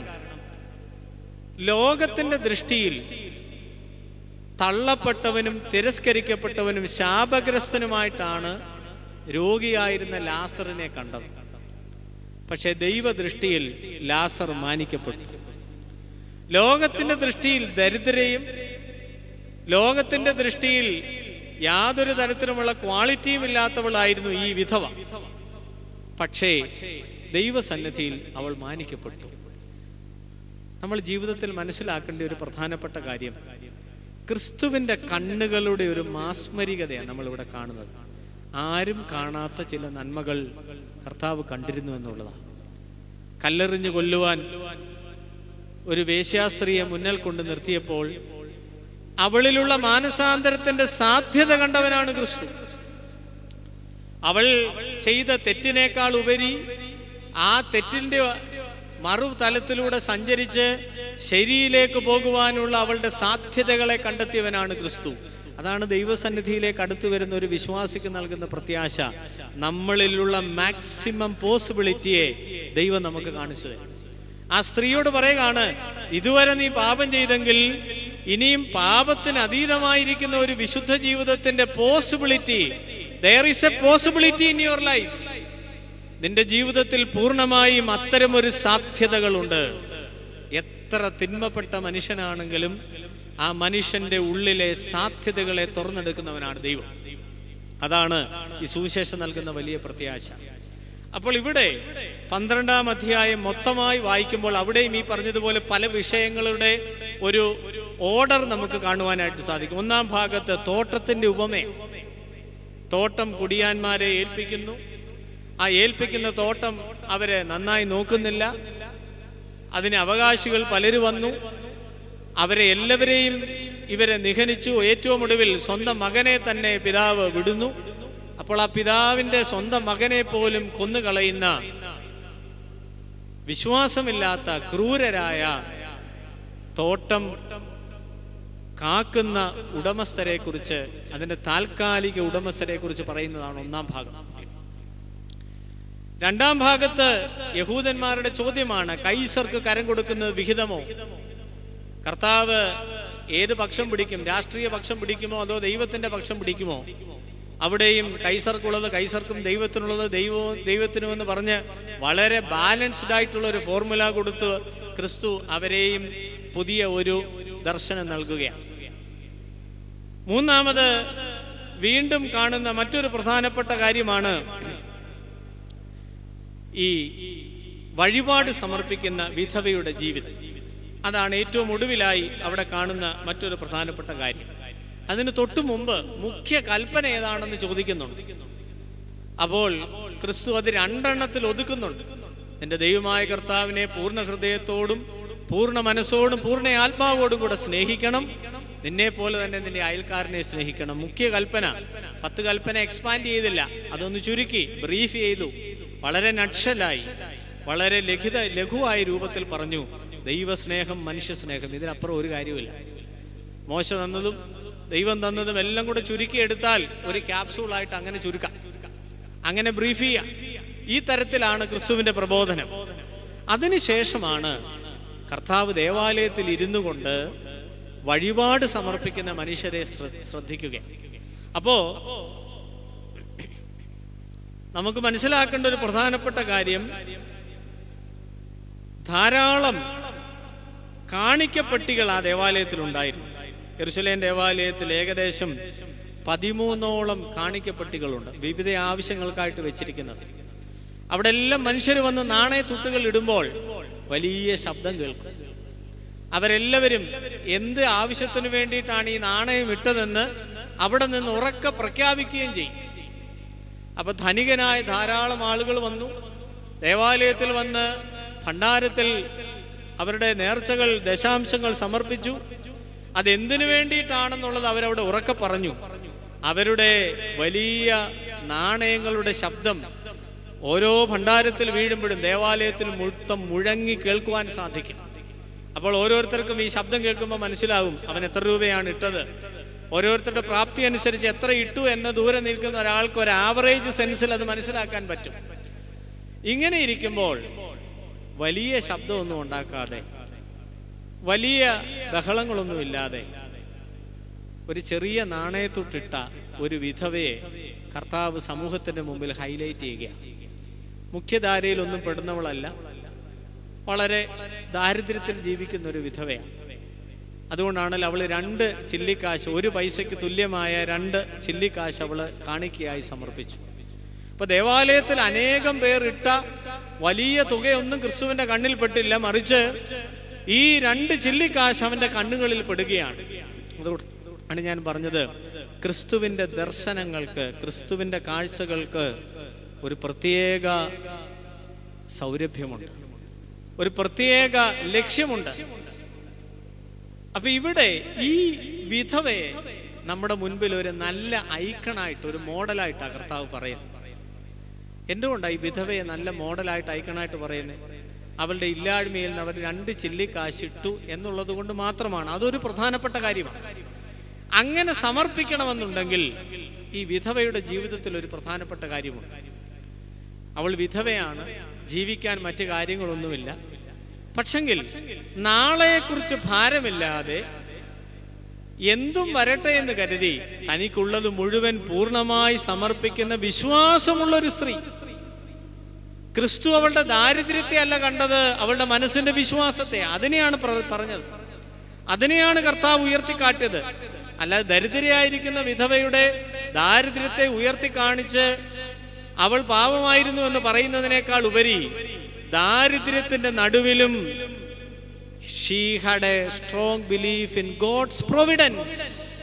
ലോകത്തിന്റെ ദൃഷ്ടിയിൽ തള്ളപ്പെട്ടവനും തിരസ്കരിക്കപ്പെട്ടവനും ശാപഗ്രസ്തനുമായിട്ടാണ് രോഗിയായിരുന്ന ലാസറിനെ കണ്ടത് പക്ഷെ ദൈവദൃഷ്ടിയിൽ ലാസർ മാനിക്കപ്പെട്ടു ലോകത്തിന്റെ ദൃഷ്ടിയിൽ ദരിദ്രയും ലോകത്തിന്റെ ദൃഷ്ടിയിൽ യാതൊരു തരത്തിലുമുള്ള ക്വാളിറ്റിയും ഇല്ലാത്തവളായിരുന്നു ഈ വിധവ പക്ഷേ ദൈവസന്നിധിയിൽ അവൾ മാനിക്കപ്പെട്ടു നമ്മൾ ജീവിതത്തിൽ മനസ്സിലാക്കേണ്ട ഒരു പ്രധാനപ്പെട്ട കാര്യം ക്രിസ്തുവിന്റെ കണ്ണുകളുടെ ഒരു മാസ്മരികതയാണ് നമ്മൾ ഇവിടെ കാണുന്നത് ആരും കാണാത്ത ചില നന്മകൾ കർത്താവ് കണ്ടിരുന്നു എന്നുള്ളതാണ് കല്ലെറിഞ്ഞു കൊല്ലുവാൻ ഒരു വേശ്യാസ്ത്രീയെ മുന്നിൽ കൊണ്ട് നിർത്തിയപ്പോൾ അവളിലുള്ള മാനസാന്തരത്തിന്റെ സാധ്യത കണ്ടവനാണ് ക്രിസ്തു അവൾ ചെയ്ത തെറ്റിനേക്കാൾ ഉപരി ആ തെറ്റിന്റെ മറു തലത്തിലൂടെ സഞ്ചരിച്ച് ശരിയിലേക്ക് പോകുവാനുള്ള അവളുടെ സാധ്യതകളെ കണ്ടെത്തിയവനാണ് ക്രിസ്തു അതാണ് ദൈവസന്നിധിയിലേക്ക് അടുത്തു വരുന്ന ഒരു വിശ്വാസിക്ക് നൽകുന്ന പ്രത്യാശ നമ്മളിലുള്ള മാക്സിമം പോസിബിലിറ്റിയെ ദൈവം നമുക്ക് കാണിച്ചു തരും ആ സ്ത്രീയോട് പറയുകയാണ് ഇതുവരെ നീ പാപം ചെയ്തെങ്കിൽ ഇനിയും പാപത്തിന് അതീതമായിരിക്കുന്ന ഒരു വിശുദ്ധ ജീവിതത്തിന്റെ possibility there is a possibility in your life നിന്റെ ജീവിതത്തിൽ പൂർണ്ണമായും അത്തരമൊരു സാധ്യതകളുണ്ട് എത്ര തിന്മപ്പെട്ട മനുഷ്യനാണെങ്കിലും ആ മനുഷ്യന്റെ ഉള്ളിലെ സാധ്യതകളെ തുറന്നെടുക്കുന്നവനാണ് ദൈവം അതാണ് ഈ സുവിശേഷം നൽകുന്ന വലിയ പ്രത്യാശ അപ്പോൾ ഇവിടെ പന്ത്രണ്ടാം അധ്യായം മൊത്തമായി വായിക്കുമ്പോൾ അവിടെയും ഈ പറഞ്ഞതുപോലെ പല വിഷയങ്ങളുടെ ഒരു ഓർഡർ നമുക്ക് കാണുവാനായിട്ട് സാധിക്കും ഒന്നാം ഭാഗത്ത് തോട്ടത്തിന്റെ ഉപമ തോട്ടം കുടിയാന്മാരെ ഏൽപ്പിക്കുന്നു ആ ഏൽപ്പിക്കുന്ന തോട്ടം അവരെ നന്നായി നോക്കുന്നില്ല അതിന് അവകാശികൾ പലര് വന്നു അവരെ എല്ലാവരെയും ഇവരെ നിഹനിച്ചു ഏറ്റവും ഒടുവിൽ സ്വന്തം മകനെ തന്നെ പിതാവ് വിടുന്നു അപ്പോൾ ആ പിതാവിന്റെ സ്വന്തം മകനെ പോലും കൊന്നുകളയുന്ന വിശ്വാസമില്ലാത്ത ക്രൂരരായ തോട്ടം കാക്കുന്ന ഉടമസ്ഥരെ കുറിച്ച് അതിന്റെ താൽക്കാലിക ഉടമസ്ഥരെ കുറിച്ച് പറയുന്നതാണ് ഒന്നാം ഭാഗം രണ്ടാം ഭാഗത്ത് യഹൂദന്മാരുടെ ചോദ്യമാണ് കൈസർക്ക് കരം കൊടുക്കുന്നത് വിഹിതമോ കർത്താവ് ഏത് പക്ഷം പിടിക്കും രാഷ്ട്രീയ പക്ഷം പിടിക്കുമോ അതോ ദൈവത്തിന്റെ പക്ഷം പിടിക്കുമോ അവിടെയും കൈസർക്കുള്ളത് കൈസർക്കും ദൈവത്തിനുള്ളത് ദൈവവും ദൈവത്തിനുമെന്ന് പറഞ്ഞ് വളരെ ബാലൻസ്ഡ് ആയിട്ടുള്ള ഒരു ഫോർമുല കൊടുത്ത് ക്രിസ്തു അവരെയും പുതിയ ഒരു ദർശനം നൽകുകയാണ് മൂന്നാമത് വീണ്ടും കാണുന്ന മറ്റൊരു പ്രധാനപ്പെട്ട കാര്യമാണ് ഈ വഴിപാട് സമർപ്പിക്കുന്ന വിധവയുടെ ജീവിതം അതാണ് ഏറ്റവും ഒടുവിലായി അവിടെ കാണുന്ന മറ്റൊരു പ്രധാനപ്പെട്ട കാര്യം അതിന് തൊട്ടു മുമ്പ് മുഖ്യ കൽപ്പന ഏതാണെന്ന് ചോദിക്കുന്നുണ്ട് അപ്പോൾ ക്രിസ്തു അത് രണ്ടെണ്ണത്തിൽ ഒതുക്കുന്നുണ്ട് നിന്റെ ദൈവമായ കർത്താവിനെ പൂർണ്ണ ഹൃദയത്തോടും പൂർണ്ണ മനസ്സോടും പൂർണ്ണ ആത്മാവോടും കൂടെ സ്നേഹിക്കണം നിന്നെ പോലെ തന്നെ നിന്റെ അയൽക്കാരനെ സ്നേഹിക്കണം മുഖ്യ കൽപ്പന പത്ത് കൽപ്പന എക്സ്പാൻഡ് ചെയ്തില്ല അതൊന്ന് ചുരുക്കി ബ്രീഫ് ചെയ്തു വളരെ നക്ഷലായി വളരെ ലഘുത ലഘുവായ രൂപത്തിൽ പറഞ്ഞു ദൈവസ്നേഹം മനുഷ്യ സ്നേഹം ഇതിനപ്പുറം ഒരു കാര്യമില്ല മോശ തന്നതും ദൈവം തന്നതും എല്ലാം കൂടെ ചുരുക്കി എടുത്താൽ ഒരു ക്യാപ്സൂളായിട്ട് അങ്ങനെ ചുരുക്കാം അങ്ങനെ ബ്രീഫ് ചെയ്യാം ഈ തരത്തിലാണ് ക്രിസ്തുവിന്റെ പ്രബോധനം അതിനുശേഷമാണ് കർത്താവ് ദേവാലയത്തിൽ ഇരുന്നു കൊണ്ട് വഴിപാട് സമർപ്പിക്കുന്ന മനുഷ്യരെ ശ്ര- ശ്രദ്ധിക്കുക അപ്പോ നമുക്ക് മനസ്സിലാക്കേണ്ട ഒരു പ്രധാനപ്പെട്ട കാര്യം ധാരാളം കാണിക്കപ്പെട്ടികൾ ആ ദേവാലയത്തിൽ ഉണ്ടായിരുന്നു യെരുസലേം ദേവാലയത്തിൽ ഏകദേശം പതിമൂന്നോളം കാണിക്കപ്പെട്ടികളുണ്ട് വിവിധ ആവശ്യങ്ങൾക്കായിട്ട് വെച്ചിരിക്കുന്നത് അവിടെ എല്ലാം മനുഷ്യർ വന്ന് നാണയത്തുട്ടുകൾ ഇടുമ്പോൾ വലിയ ശബ്ദം കേൾക്കും അവരെല്ലാവരും എന്ത് ആവശ്യത്തിന് വേണ്ടിയിട്ടാണ് ഈ നാണയം ഇട്ടതെന്ന് അവിടെ നിന്ന് ഉറക്കെ പ്രഖ്യാപിക്കുകയും ചെയ്യും അപ്പൊ ധനികനായ ധാരാളം ആളുകൾ വന്നു ദേവാലയത്തിൽ വന്ന് ഭണ്ഡാരത്തിൽ അവരുടെ നേർച്ചകൾ ദശാംശങ്ങൾ സമർപ്പിച്ചു അതെന്തിനു വേണ്ടിയിട്ടാണെന്നുള്ളത് അവരവിടെ ഉറക്കെ പറഞ്ഞു അവരുടെ വലിയ നാണയങ്ങളുടെ ശബ്ദം ഓരോ ഭണ്ഡാരത്തിൽ വീഴുമ്പോഴും ദേവാലയത്തിൽ മൊത്തം മുഴങ്ങി കേൾക്കുവാൻ സാധിക്കും അപ്പോൾ ഓരോരുത്തർക്കും ഈ ശബ്ദം കേൾക്കുമ്പോൾ മനസ്സിലാവും അവൻ എത്ര രൂപയാണ് ഇട്ടത് ഓരോരുത്തരുടെ പ്രാപ്തി അനുസരിച്ച് എത്ര ഇട്ടു എന്ന് ദൂരെ നിൽക്കുന്ന ഒരാൾക്ക് ഒരു ആവറേജ് സെൻസിൽ അത് മനസ്സിലാക്കാൻ പറ്റും ഇങ്ങനെ ഇരിക്കുമ്പോൾ വലിയ ശബ്ദമൊന്നും ഉണ്ടാക്കാതെ വലിയ ബഹളങ്ങളൊന്നും ഇല്ലാതെ ഒരു ചെറിയ നാണയത്തൊട്ടിട്ട ഒരു വിധവയെ കർത്താവ് സമൂഹത്തിന്റെ മുമ്പിൽ ഹൈലൈറ്റ് ചെയ്യുക മുഖ്യധാരയിലൊന്നും പെടുന്നവളല്ല വളരെ ദാരിദ്ര്യത്തിൽ ജീവിക്കുന്ന ഒരു വിധവയാണ് അതുകൊണ്ടാണല്ലോ അവള് രണ്ട് ചില്ലിക്കാശ് ഒരു പൈസയ്ക്ക് തുല്യമായ രണ്ട് ചില്ലിക്കാശ് അവള് കാണിക്കയായി സമർപ്പിച്ചു ഇപ്പൊ ദേവാലയത്തിൽ അനേകം പേർ ഇട്ട വലിയ തുകയൊന്നും ക്രിസ്തുവിന്റെ കണ്ണിൽ പെട്ടില്ല മറിച്ച് ഈ രണ്ട് ചില്ലിക്കാശ് അവന്റെ കണ്ണുകളിൽ പെടുകയാണ് അതുകൊണ്ടാണ് ഞാൻ പറഞ്ഞത് ക്രിസ്തുവിന്റെ ദർശനങ്ങൾക്ക് ക്രിസ്തുവിന്റെ കാഴ്ചകൾക്ക് ഒരു പ്രത്യേക സൗരഭ്യമുണ്ട് ഒരു പ്രത്യേക ലക്ഷ്യമുണ്ട് അപ്പൊ ഇവിടെ ഈ വിധവയെ നമ്മുടെ മുൻപിൽ ഒരു നല്ല ഐക്കണായിട്ട് ഒരു മോഡലായിട്ട് കർത്താവ് പറയുന്നത് എന്തുകൊണ്ടാണ് ഈ വിധവയെ നല്ല മോഡലായിട്ട് ഐക്കണായിട്ട് പറയുന്നത് അവളുടെ ഇല്ലായ്മയിൽ നിന്ന് അവർ രണ്ട് ചില്ലി കാശിട്ടു എന്നുള്ളത് കൊണ്ട് മാത്രമാണ് അതൊരു പ്രധാനപ്പെട്ട കാര്യമാണ് അങ്ങനെ സമർപ്പിക്കണമെന്നുണ്ടെങ്കിൽ ഈ വിധവയുടെ ജീവിതത്തിൽ ഒരു പ്രധാനപ്പെട്ട കാര്യമുണ്ട് അവൾ വിധവയാണ് ജീവിക്കാൻ മറ്റു കാര്യങ്ങളൊന്നുമില്ല പക്ഷെങ്കിൽ നാളെക്കുറിച്ച് ഭാരമില്ലാതെ എന്തും വരട്ടെ എന്ന് കരുതി തനിക്കുള്ളത് മുഴുവൻ പൂർണ്ണമായി സമർപ്പിക്കുന്ന വിശ്വാസമുള്ള ഒരു സ്ത്രീ ക്രിസ്തു അവളുടെ ദാരിദ്ര്യത്തെ അല്ല കണ്ടത് അവളുടെ മനസ്സിന്റെ വിശ്വാസത്തെ അതിനെയാണ് പ്ര- പറഞ്ഞത് അതിനെയാണ് കർത്താവ് ഉയർത്തിക്കാട്ടിയത് അല്ലാതെ ദരിദ്രയായിരിക്കുന്ന വിധവയുടെ ദാരിദ്ര്യത്തെ ഉയർത്തി കാണിച്ച് അവൾ പാവമായിരുന്നു എന്ന് പറയുന്നതിനേക്കാൾ ഉപരി ദാരിദ്ര്യത്തിന്റെ നടുവിലും she had a strong belief in God's providence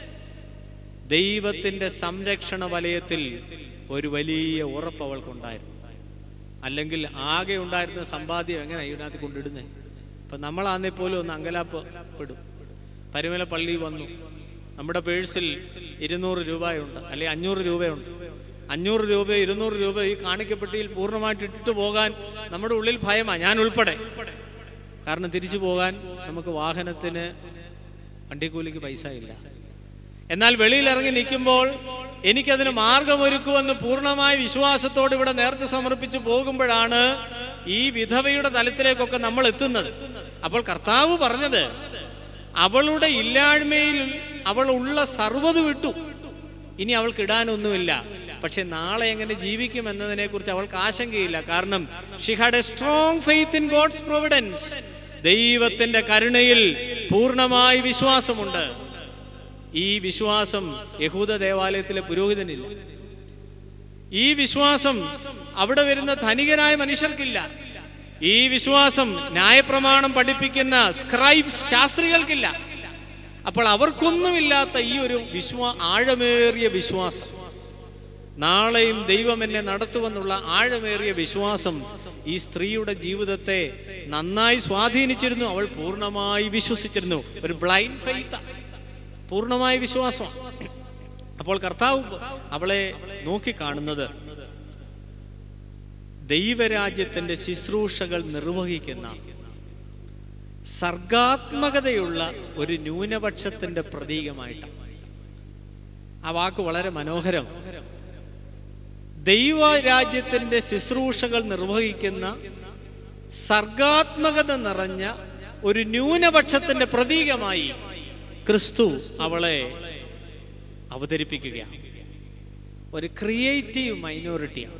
ദൈവത്തിന്റെ സംരക്ഷണ വലയത്തിൽ ഒരു വലിയ ഉറപ്പ് അവൾക്കുണ്ടായിരുന്നു അല്ലെങ്കിൽ ആകെ ഉണ്ടായിരുന്ന സമ്പാദ്യം എങ്ങനെ ഇതിനകത്ത് കൊണ്ടിടുന്നേ ഇപ്പൊ നമ്മളാന്നേ പോലും ഒന്ന് അങ്കലാപ്പ് പെടും പരുമല പള്ളി വന്നു നമ്മുടെ പേഴ്സിൽ ഇരുന്നൂറ് രൂപയുണ്ട് അല്ലെ അഞ്ഞൂറ് രൂപയുണ്ട് അഞ്ഞൂറ് രൂപ ഇരുന്നൂറ് രൂപ ഈ കാണിക്കപ്പെട്ടിയിൽ പൂർണ്ണമായിട്ട് ഇട്ടിട്ട് പോകാൻ നമ്മുടെ ഉള്ളിൽ ഭയമാ ഞാൻ ഉൾപ്പെടെ കാരണം തിരിച്ചു പോകാൻ നമുക്ക് വാഹനത്തിന് വണ്ടിക്കൂലിക്ക് പൈസ ഇല്ല എന്നാൽ വെളിയിൽ ഇറങ്ങി നിൽക്കുമ്പോൾ എനിക്കതിന് മാർഗമൊരുക്കുമെന്ന് പൂർണ്ണമായ വിശ്വാസത്തോട് ഇവിടെ നേർച്ച സമർപ്പിച്ച് പോകുമ്പോഴാണ് ഈ വിധവയുടെ തലത്തിലേക്കൊക്കെ നമ്മൾ എത്തുന്നത് അപ്പോൾ കർത്താവ് പറഞ്ഞത് അവളുടെ ഇല്ലായ്മയിൽ അവൾ ഉള്ള സർവ്വത് വിട്ടു ഇനി അവൾക്ക് ഇടാനൊന്നുമില്ല പക്ഷെ നാളെ എങ്ങനെ ജീവിക്കും എന്നതിനെ കുറിച്ച് അവൾക്ക് ആശങ്കയില്ല കാരണം she had a strong faith in God's providence ദൈവത്തിന്റെ കരുണയിൽ പൂർണ്ണമായി വിശ്വാസമുണ്ട് ഈ വിശ്വാസം യഹൂദ ദേവാലയത്തിലെ പുരോഹിതനില്ല ഈ വിശ്വാസം അവിടെ വരുന്ന ധനികനായ മനുഷ്യർക്കില്ല ഈ വിശ്വാസം ന്യായപ്രമാണം പഠിപ്പിക്കുന്ന സ്ക്രൈബ്സ് ശാസ്ത്രികൾക്കില്ല അപ്പോൾ അവർക്കൊന്നുമില്ലാത്ത ഈ ഒരു വിശ്വാ ആഴമേറിയ വിശ്വാസം നാളെയും ദൈവം എന്നെ നടത്തുമെന്നുള്ള ആഴമേറിയ വിശ്വാസം ഈ സ്ത്രീയുടെ ജീവിതത്തെ നന്നായി സ്വാധീനിച്ചിരുന്നു അവൾ പൂർണ്ണമായി വിശ്വസിച്ചിരുന്നു ഒരു ബ്ലൈൻഡ് ഫെയ്ത്ത് പൂർണ്ണമായ വിശ്വാസമാണ് അപ്പോൾ കർത്താവ് അവളെ നോക്കിക്കാണുന്നത് ദൈവരാജ്യത്തിന്റെ ശുശ്രൂഷകൾ നിർവഹിക്കുന്ന സർഗാത്മകതയുള്ള ഒരു ന്യൂനപക്ഷത്തിന്റെ പ്രതീകമായിട്ടാണ് ആ വാക്ക് വളരെ മനോഹരം ദൈവരാജ്യത്തിന്റെ ശുശ്രൂഷകൾ നിർവഹിക്കുന്ന സർഗാത്മകത നിറഞ്ഞ ഒരു ന്യൂനപക്ഷത്തിന്റെ പ്രതീകമായി ക്രിസ്തു അവളെ അവതരിപ്പിക്കുകയാണ് ഒരു ക്രിയേറ്റീവ് മൈനോറിറ്റിയാണ്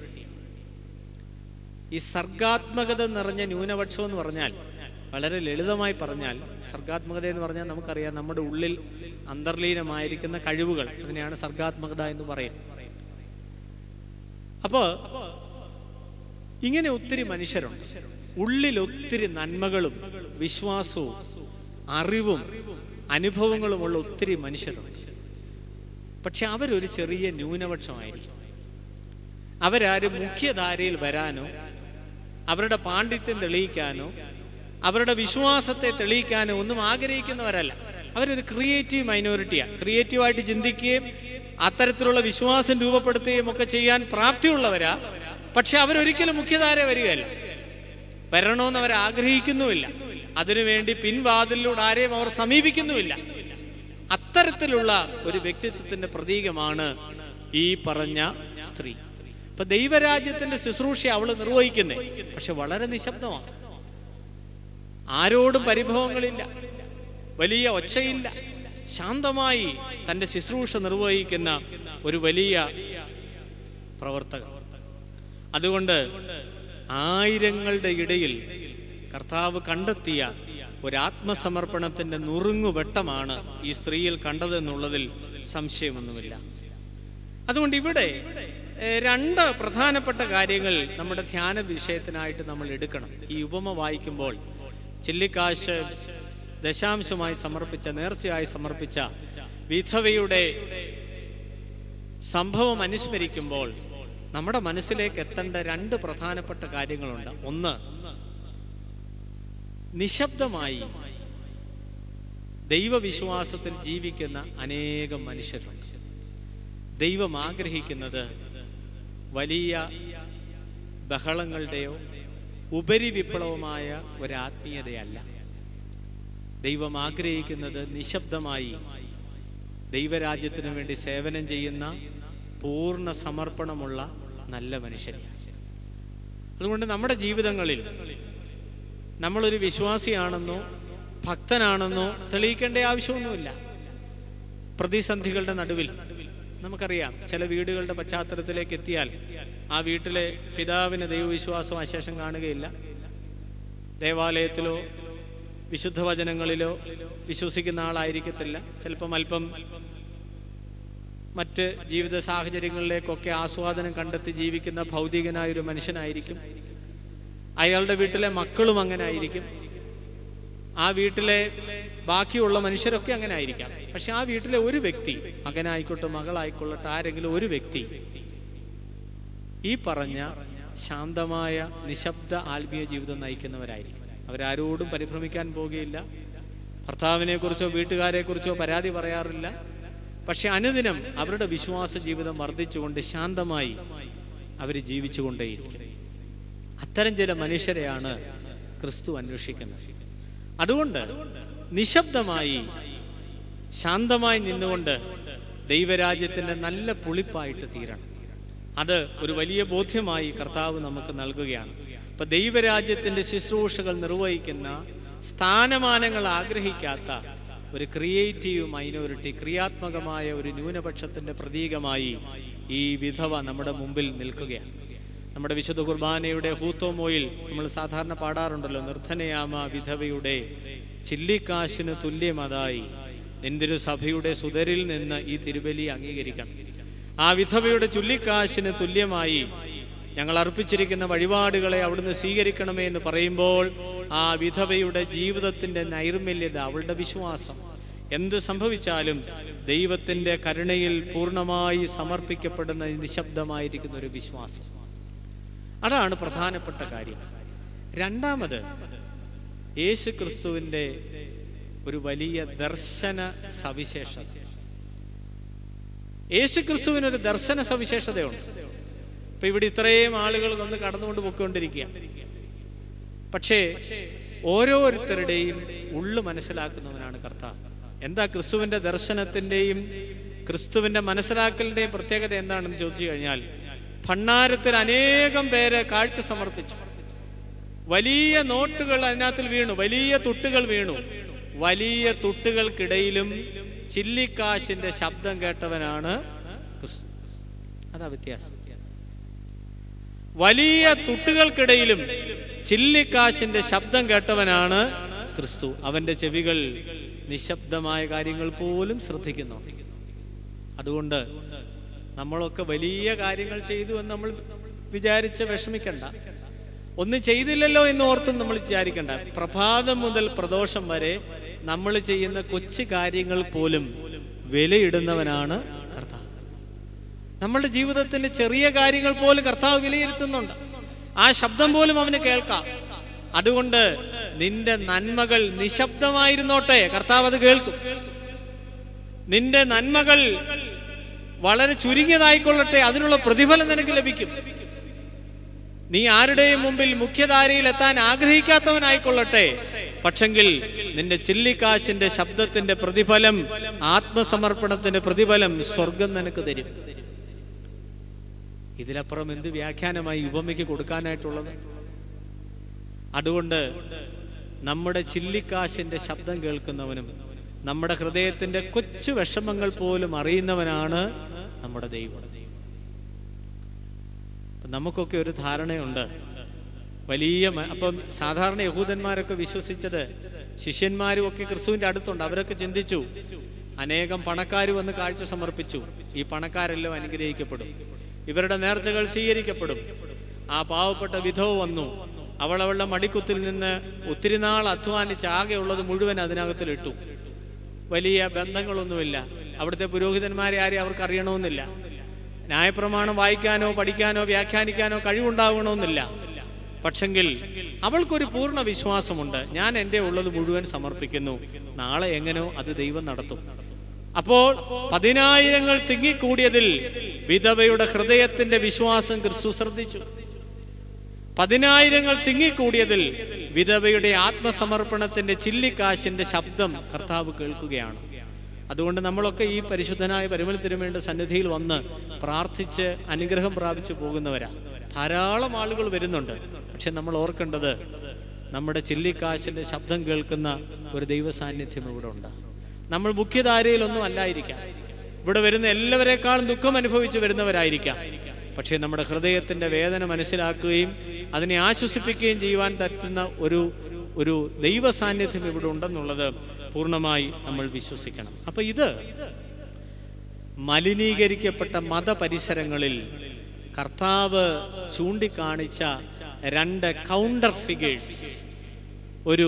ഈ സർഗാത്മകത നിറഞ്ഞ ന്യൂനപക്ഷം എന്ന് പറഞ്ഞാൽ വളരെ ലളിതമായി പറഞ്ഞാൽ സർഗാത്മകത എന്ന് പറഞ്ഞാൽ നമുക്കറിയാം നമ്മുടെ ഉള്ളിൽ അന്തർലീനമായിരിക്കുന്ന കഴിവുകൾ അതിനെയാണ് സർഗാത്മകത എന്ന് പറയുന്നത് അപ്പോ ഇങ്ങനെ ഒത്തിരി മനുഷ്യരുണ്ട് ഉള്ളിൽ ഒത്തിരി നന്മകളും വിശ്വാസവും അറിവും അനുഭവങ്ങളുമുള്ള ഒത്തിരി മനുഷ്യരുണ്ട് പക്ഷെ അവരൊരു ചെറിയ ന്യൂനപക്ഷമായിരിക്കും അവരാരും മുഖ്യധാരയിൽ വരാനോ അവരുടെ പാണ്ഡിത്യം തെളിയിക്കാനോ അവരുടെ വിശ്വാസത്തെ തെളിയിക്കാനോ ഒന്നും ആഗ്രഹിക്കുന്നവരല്ല അവരൊരു ക്രിയേറ്റീവ് മൈനോറിറ്റിയാണ് ക്രിയേറ്റീവായിട്ട് ചിന്തിക്കുകയും അത്തരത്തിലുള്ള വിശ്വാസം രൂപപ്പെടുത്തുകയും ഒക്കെ ചെയ്യാൻ പ്രാപ്തിയുള്ളവരാ പക്ഷെ അവരൊരിക്കലും മുഖ്യധാര വരികയല്ല വരണമെന്ന് അവർ ആഗ്രഹിക്കുന്നുമില്ല അതിനുവേണ്ടി പിൻവാതിലൂടെ ആരെയും അവർ സമീപിക്കുന്നുമില്ല അത്തരത്തിലുള്ള ഒരു വ്യക്തിത്വത്തിന്റെ പ്രതീകമാണ് ഈ പറഞ്ഞ സ്ത്രീ ഇപ്പൊ ദൈവരാജ്യത്തിന്റെ ശുശ്രൂഷ അവള് നിർവഹിക്കുന്നേ പക്ഷെ വളരെ നിശബ്ദമാണ് ആരോടും പരിഭവങ്ങളില്ല വലിയ ഒച്ചയില്ല ശാന്തമായി തന്റെ ശുശ്രൂഷ നിർവഹിക്കുന്ന ഒരു വലിയ പ്രവർത്തകർ അതുകൊണ്ട് ആയിരങ്ങളുടെ ഇടയിൽ കർത്താവ് കണ്ടെത്തിയ ഒരു ആത്മസമർപ്പണത്തിന്റെ നുറുങ്ങുവെട്ടമാണ് ഈ സ്ത്രീയിൽ കണ്ടതെന്നുള്ളതിൽ സംശയമൊന്നുമില്ല അതുകൊണ്ട് ഇവിടെ ഏഹ്, രണ്ട് പ്രധാനപ്പെട്ട കാര്യങ്ങൾ നമ്മുടെ ധ്യാന വിഷയത്തിനായിട്ട് നമ്മൾ എടുക്കണം ഈ ഉപമ വായിക്കുമ്പോൾ ചില്ലിക്കാശ് ദശാംശമായി സമർപ്പിച്ച നേർച്ചയായി സമർപ്പിച്ച വിധവയുടെ സംഭവം അനുസ്മരിക്കുമ്പോൾ നമ്മുടെ മനസ്സിലേക്ക് എത്തേണ്ട രണ്ട് പ്രധാനപ്പെട്ട കാര്യങ്ങളുണ്ട് ഒന്ന് നിശബ്ദമായി ദൈവവിശ്വാസത്തിൽ ജീവിക്കുന്ന അനേകം മനുഷ്യരുണ്ട് ദൈവം ആഗ്രഹിക്കുന്നത് വലിയ ബഹളങ്ങളുടെയോ ഉപരി വിപ്ലവമായ ഒരു ആത്മീയതയല്ല ദൈവം ആഗ്രഹിക്കുന്നത് നിശബ്ദമായി ദൈവരാജ്യത്തിനു വേണ്ടി സേവനം ചെയ്യുന്ന പൂർണ്ണ സമർപ്പണമുള്ള നല്ല മനുഷ്യരെയാണ് അതുകൊണ്ട് നമ്മുടെ ജീവിതങ്ങളിൽ നമ്മളൊരു വിശ്വാസിയാണെന്നോ ഭക്തനാണെന്നോ തെളിയിക്കേണ്ട ആവശ്യമൊന്നുമില്ല പ്രതിസന്ധികളുടെ നടുവിൽ നമുക്കറിയാം ചില വീടുകളുടെ പശ്ചാത്തലത്തിലേക്ക് എത്തിയാൽ ആ വീട്ടിലെ പിതാവിന് ദൈവവിശ്വാസം അശേഷം കാണുകയില്ല ദേവാലയത്തിലോ വിശുദ്ധ വചനങ്ങളിലോ വിശ്വസിക്കുന്ന ആളായിരിക്കത്തില്ല ചിലപ്പം അല്പം മറ്റ് ജീവിത സാഹചര്യങ്ങളിലേക്കൊക്കെ ആസ്വാദനം കണ്ടെത്തി ജീവിക്കുന്ന ഭൗതികനായ ഒരു മനുഷ്യനായിരിക്കും അയാളുടെ വീട്ടിലെ മക്കളും അങ്ങനെ ആയിരിക്കും ആ വീട്ടിലെ ബാക്കിയുള്ള മനുഷ്യരൊക്കെ അങ്ങനെ ആയിരിക്കാം പക്ഷെ ആ വീട്ടിലെ ഒരു വ്യക്തി മകനായിക്കോട്ടെ മകളായിക്കൊള്ളട്ടെ ആരെങ്കിലും ഒരു വ്യക്തി ഈ പറഞ്ഞ ശാന്തമായ നിശബ്ദ ആത്മീയ ജീവിതം നയിക്കുന്നവരായിരിക്കും അവരാരോടും പരിഭ്രമിക്കാൻ പോകുകയില്ല ഭർത്താവിനെ കുറിച്ചോ വീട്ടുകാരെ കുറിച്ചോ പരാതി പറയാറില്ല പക്ഷെ അനുദിനം അവരുടെ വിശ്വാസ ജീവിതം വർദ്ധിച്ചുകൊണ്ട് ശാന്തമായി അവർ ജീവിച്ചുകൊണ്ടേയിരിക്കും അത്തരം ചില മനുഷ്യരെയാണ് ക്രിസ്തു അന്വേഷിക്കുന്നത് അതുകൊണ്ട് നിശബ്ദമായി ശാന്തമായി നിന്നുകൊണ്ട് ദൈവരാജ്യത്തിന്റെ നല്ല പുളിപ്പായിട്ട് തീരണം അത് ഒരു വലിയ ബോധ്യമായി കർത്താവ് നമുക്ക് നൽകുകയാണ് അപ്പൊ ദൈവരാജ്യത്തിന്റെ ശുശ്രൂഷകൾ നിർവഹിക്കുന്ന സ്ഥാനമാനങ്ങൾ ആഗ്രഹിക്കാത്ത ഒരു ക്രിയേറ്റീവ് മൈനോറിറ്റി ക്രിയാത്മകമായ ഒരു ന്യൂനപക്ഷത്തിന്റെ പ്രതീകമായി ഈ വിധവ നമ്മുടെ മുമ്പിൽ നിൽക്കുകയാണ് നമ്മുടെ വിശുദ്ധ കുർബാനയുടെ ഹൂത്തോമോയിൽ നമ്മൾ സാധാരണ പാടാറുണ്ടല്ലോ നിർധനയാമ വിധവയുടെ ചില്ലിക്കാശിന് തുല്യമതായി നിന്തിരു സഭയുടെ സുതരിൽ നിന്ന് ഈ തിരുബലി അംഗീകരിക്കണം ആ വിധവയുടെ ചുല്ലിക്കാശിന് തുല്യമായി ഞങ്ങൾ അർപ്പിച്ചിരിക്കുന്ന വഴിപാടുകളെ അവിടുന്ന് സ്വീകരിക്കണമേ എന്ന് പറയുമ്പോൾ ആ വിധവയുടെ ജീവിതത്തിന്റെ നൈർമല്യത അവളുടെ വിശ്വാസം എന്ത് സംഭവിച്ചാലും ദൈവത്തിന്റെ കരുണയിൽ പൂർണ്ണമായി സമർപ്പിക്കപ്പെടുന്ന നിശബ്ദമായിരിക്കുന്ന ഒരു വിശ്വാസം അതാണ് പ്രധാനപ്പെട്ട കാര്യം രണ്ടാമത് യേശു ക്രിസ്തുവിന്റെ ഒരു വലിയ ദർശന സവിശേഷത യേശുക്രിസ്തുവിന് ഒരു ദർശന സവിശേഷതയുണ്ട് ഇപ്പൊ ഇവിടെ ഇത്രയും ആളുകൾ വന്ന് കടന്നുകൊണ്ട് പൊയ്ക്കൊണ്ടിരിക്കുക പക്ഷേ ഓരോരുത്തരുടെയും ഉള്ളു മനസ്സിലാക്കുന്നവനാണ് കർത്താവ് എന്താ ക്രിസ്തുവിന്റെ ദർശനത്തിന്റെയും ക്രിസ്തുവിന്റെ മനസ്സിലാക്കലിന്റെയും പ്രത്യേകത എന്താണെന്ന് ചോദിച്ചു കഴിഞ്ഞാൽ ഭണ്ണാരത്തിൽ അനേകം പേരെ കാഴ്ച സമർപ്പിച്ചു വലിയ നോട്ടുകൾ അതിനകത്തിൽ വീണു വലിയ തുട്ടുകൾ വീണു വലിയ തുട്ടുകൾക്കിടയിലും ചില്ലിക്കാശിന്റെ ശബ്ദം കേട്ടവനാണ് ക്രിസ്തു അതാ വ്യത്യാസം വലിയ തുട്ടുകൾക്കിടയിലും ചില്ലിക്കാശിന്റെ ശബ്ദം കേട്ടവനാണ് ക്രിസ്തു അവന്റെ ചെവികൾ നിശബ്ദമായ കാര്യങ്ങൾ പോലും ശ്രദ്ധിക്കുന്നു അതുകൊണ്ട് നമ്മളൊക്കെ വലിയ കാര്യങ്ങൾ ചെയ്തു എന്ന് നമ്മൾ വിചാരിച്ച് വിഷമിക്കണ്ട ഒന്നും ചെയ്തില്ലല്ലോ എന്ന് ഓർത്തും നമ്മൾ വിചാരിക്കണ്ട പ്രഭാതം മുതൽ പ്രദോഷം വരെ നമ്മൾ ചെയ്യുന്ന കൊച്ചു കാര്യങ്ങൾ പോലും വിലയിടുന്നവനാണ് കർത്താവ് നമ്മളുടെ ജീവിതത്തിന്റെ ചെറിയ കാര്യങ്ങൾ പോലും കർത്താവ് വിലയിരുത്തുന്നുണ്ട് ആ ശബ്ദം പോലും അവന് കേൾക്കാം അതുകൊണ്ട് നിന്റെ നന്മകൾ നിശബ്ദമായിരുന്നോട്ടെ കർത്താവ് അത് കേൾക്കും നിന്റെ നന്മകൾ വളരെ ചുരുങ്ങിയതായിക്കൊള്ളട്ടെ അതിനുള്ള പ്രതിഫലം നിനക്ക് ലഭിക്കും നീ ആരുടെയും മുമ്പിൽ മുഖ്യധാരയിൽ എത്താൻ ആഗ്രഹിക്കാത്തവനായിക്കൊള്ളട്ടെ പക്ഷെങ്കിൽ നിന്റെ ചില്ലിക്കാശിന്റെ ശബ്ദത്തിന്റെ പ്രതിഫലം ആത്മസമർപ്പണത്തിന്റെ പ്രതിഫലം സ്വർഗം നിനക്ക് തരും ഇതിലപ്പുറം എന്ത് വ്യാഖ്യാനമായി ഉപമയ്ക്ക് കൊടുക്കാനായിട്ടുള്ളത് അതുകൊണ്ട് നമ്മുടെ ചില്ലിക്കാശിന്റെ ശബ്ദം കേൾക്കുന്നവനും നമ്മുടെ ഹൃദയത്തിന്റെ കൊച്ചു വിഷമങ്ങൾ പോലും അറിയുന്നവനാണ് നമ്മുടെ ദൈവം നമുക്കൊക്കെ ഒരു ധാരണയുണ്ട് വലിയ മ- അപ്പം സാധാരണ യഹൂദന്മാരൊക്കെ വിശ്വസിച്ചത് ശിഷ്യന്മാരും ഒക്കെ ക്രിസ്തുവിന്റെ അടുത്തുണ്ട് അവരൊക്കെ ചിന്തിച്ചു അനേകം പണക്കാർ വന്ന് കാഴ്ച സമർപ്പിച്ചു ഈ പണക്കാരെല്ലാം അനുഗ്രഹിക്കപ്പെടും ഇവരുടെ നേർച്ചകൾ സ്വീകരിക്കപ്പെടും ആ പാവപ്പെട്ട വിധവ് വന്നു അവൾ അവളുടെ മടിക്കുത്തിൽ നിന്ന് ഒത്തിരി നാൾ അധ്വാനിച്ച് ആകെയുള്ളത് മുഴുവൻ അതിനകത്തിലിട്ടു വലിയ ബന്ധങ്ങളൊന്നുമില്ല അവിടുത്തെ പുരോഹിതന്മാരെ ആരെയും അവർക്ക് അറിയണമെന്നില്ല ന്യായപ്രമാണം വായിക്കാനോ പഠിക്കാനോ വ്യാഖ്യാനിക്കാനോ കഴിവുണ്ടാവണമെന്നില്ല പക്ഷെങ്കിൽ അവൾക്കൊരു പൂർണ്ണ വിശ്വാസമുണ്ട് ഞാൻ എൻ്റെ ഉള്ളത് മുഴുവൻ സമർപ്പിക്കുന്നു നാളെ എങ്ങനോ അത് ദൈവം നടത്തും അപ്പോൾ പതിനായിരങ്ങൾ തിങ്ങിക്കൂടിയതിൽ വിധവയുടെ ഹൃദയത്തിന്റെ വിശ്വാസം ക്രിസ്തു ശ്രദ്ധിച്ചു പതിനായിരങ്ങൾ തിങ്ങിക്കൂടിയതിൽ വിധവയുടെ ആത്മസമർപ്പണത്തിന്റെ ചില്ലിക്കാശിന്റെ ശബ്ദം കർത്താവ് കേൾക്കുകയാണ് അതുകൊണ്ട് നമ്മളൊക്കെ ഈ പരിശുദ്ധനായ പരിമല തിരുമേണ്ട സന്നിധിയിൽ വന്ന് പ്രാർത്ഥിച്ച് അനുഗ്രഹം പ്രാപിച്ചു പോകുന്നവരാ ധാരാളം ആളുകൾ വരുന്നുണ്ട് പക്ഷെ നമ്മൾ ഓർക്കേണ്ടത് നമ്മുടെ ചില്ലിക്കാശിന്റെ ശബ്ദം കേൾക്കുന്ന ഒരു ദൈവ സാന്നിധ്യം ഇവിടെ ഉണ്ട് നമ്മൾ മുഖ്യധാരയിലൊന്നും അല്ലായിരിക്കാം ഇവിടെ വരുന്ന എല്ലാവരെക്കാളും ദുഃഖം അനുഭവിച്ച് വരുന്നവരായിരിക്കാം പക്ഷേ നമ്മുടെ ഹൃദയത്തിന്റെ വേദന മനസ്സിലാക്കുകയും അതിനെ ആശ്വസിപ്പിക്കുകയും ചെയ്യുവാൻ പറ്റുന്ന ഒരു ഒരു ദൈവ സാന്നിധ്യം ഇവിടെ ഉണ്ടെന്നുള്ളത് പൂർണ്ണമായി നമ്മൾ വിശ്വസിക്കണം അപ്പൊ ഇത് മലിനീകരിക്കപ്പെട്ട മതപരിസരങ്ങളിൽ കർത്താവ് ചൂണ്ടിക്കാണിച്ച രണ്ട് കൗണ്ടർ ഫിഗേഴ്സ് ഒരു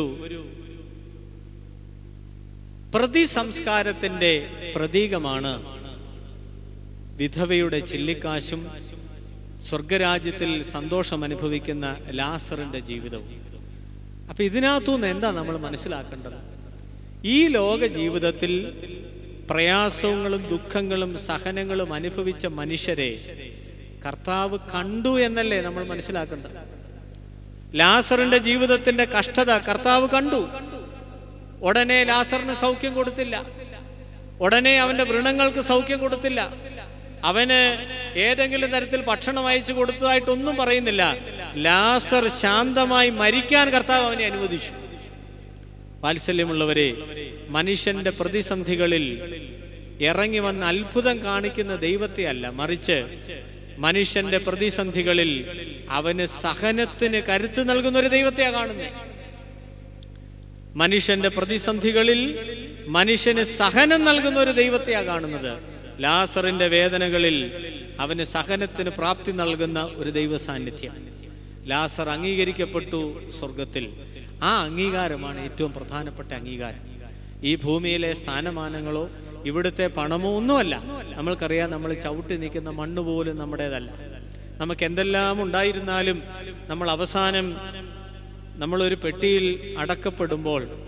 പ്രതിസംസ്കാരത്തിന്റെ പ്രതീകമാണ് വിധവയുടെ ചില്ലിക്കാശും സ്വർഗരാജ്യത്തിൽ സന്തോഷം അനുഭവിക്കുന്ന ലാസറിന്റെ ജീവിതവും അപ്പൊ ഇതിനകത്തുനിന്ന് എന്താ നമ്മൾ മനസ്സിലാക്കേണ്ടത് ഈ ലോക ജീവിതത്തിൽ പ്രയാസങ്ങളും ദുഃഖങ്ങളും സഹനങ്ങളും അനുഭവിച്ച മനുഷ്യരെ കർത്താവ് കണ്ടു എന്നല്ലേ നമ്മൾ മനസ്സിലാക്കേണ്ടത് ലാസറിന്റെ ജീവിതത്തിന്റെ കഷ്ടത കർത്താവ് കണ്ടു ഉടനെ ലാസറിന് സൗഖ്യം കൊടുത്തില്ല ഉടനെ അവന്റെ വ്രണങ്ങൾക്ക് സൗഖ്യം കൊടുത്തില്ല അവന് ഏതെങ്കിലും തരത്തിൽ ഭക്ഷണം അയച്ചു കൊടുത്തതായിട്ടൊന്നും പറയുന്നില്ല ലാസർ ശാന്തമായി മരിക്കാൻ കർത്താവ് അവനെ അനുവദിച്ചു വാത്സല്യമുള്ളവരെ മനുഷ്യന്റെ പ്രതിസന്ധികളിൽ ഇറങ്ങി വന്ന് അത്ഭുതം കാണിക്കുന്ന ദൈവത്തെ അല്ല മറിച്ച് മനുഷ്യന്റെ പ്രതിസന്ധികളിൽ അവന് സഹനത്തിന് കരുത്ത് നൽകുന്ന ഒരു ദൈവത്തെയാ കാണുന്നത് മനുഷ്യന്റെ പ്രതിസന്ധികളിൽ മനുഷ്യന് സഹനം നൽകുന്ന ഒരു ദൈവത്തെയാ കാണുന്നത് ലാസറിന്റെ വേദനകളിൽ അവന് സഹനത്തിന് പ്രാപ്തി നൽകുന്ന ഒരു ദൈവ സാന്നിധ്യം ലാസർ അംഗീകരിക്കപ്പെട്ടു സ്വർഗത്തിൽ ആ അംഗീകാരമാണ് ഏറ്റവും പ്രധാനപ്പെട്ട അംഗീകാരം ഈ ഭൂമിയിലെ സ്ഥാനമാനങ്ങളോ ഇവിടുത്തെ പണമോ ഒന്നുമല്ല നമ്മൾക്കറിയാം നമ്മൾ ചവിട്ടി നിൽക്കുന്ന മണ്ണ് പോലും നമ്മുടേതല്ല നമുക്ക് എന്തെല്ലാം ഉണ്ടായിരുന്നാലും നമ്മൾ അവസാനം നമ്മളൊരു പെട്ടിയിൽ അടക്കപ്പെടുമ്പോൾ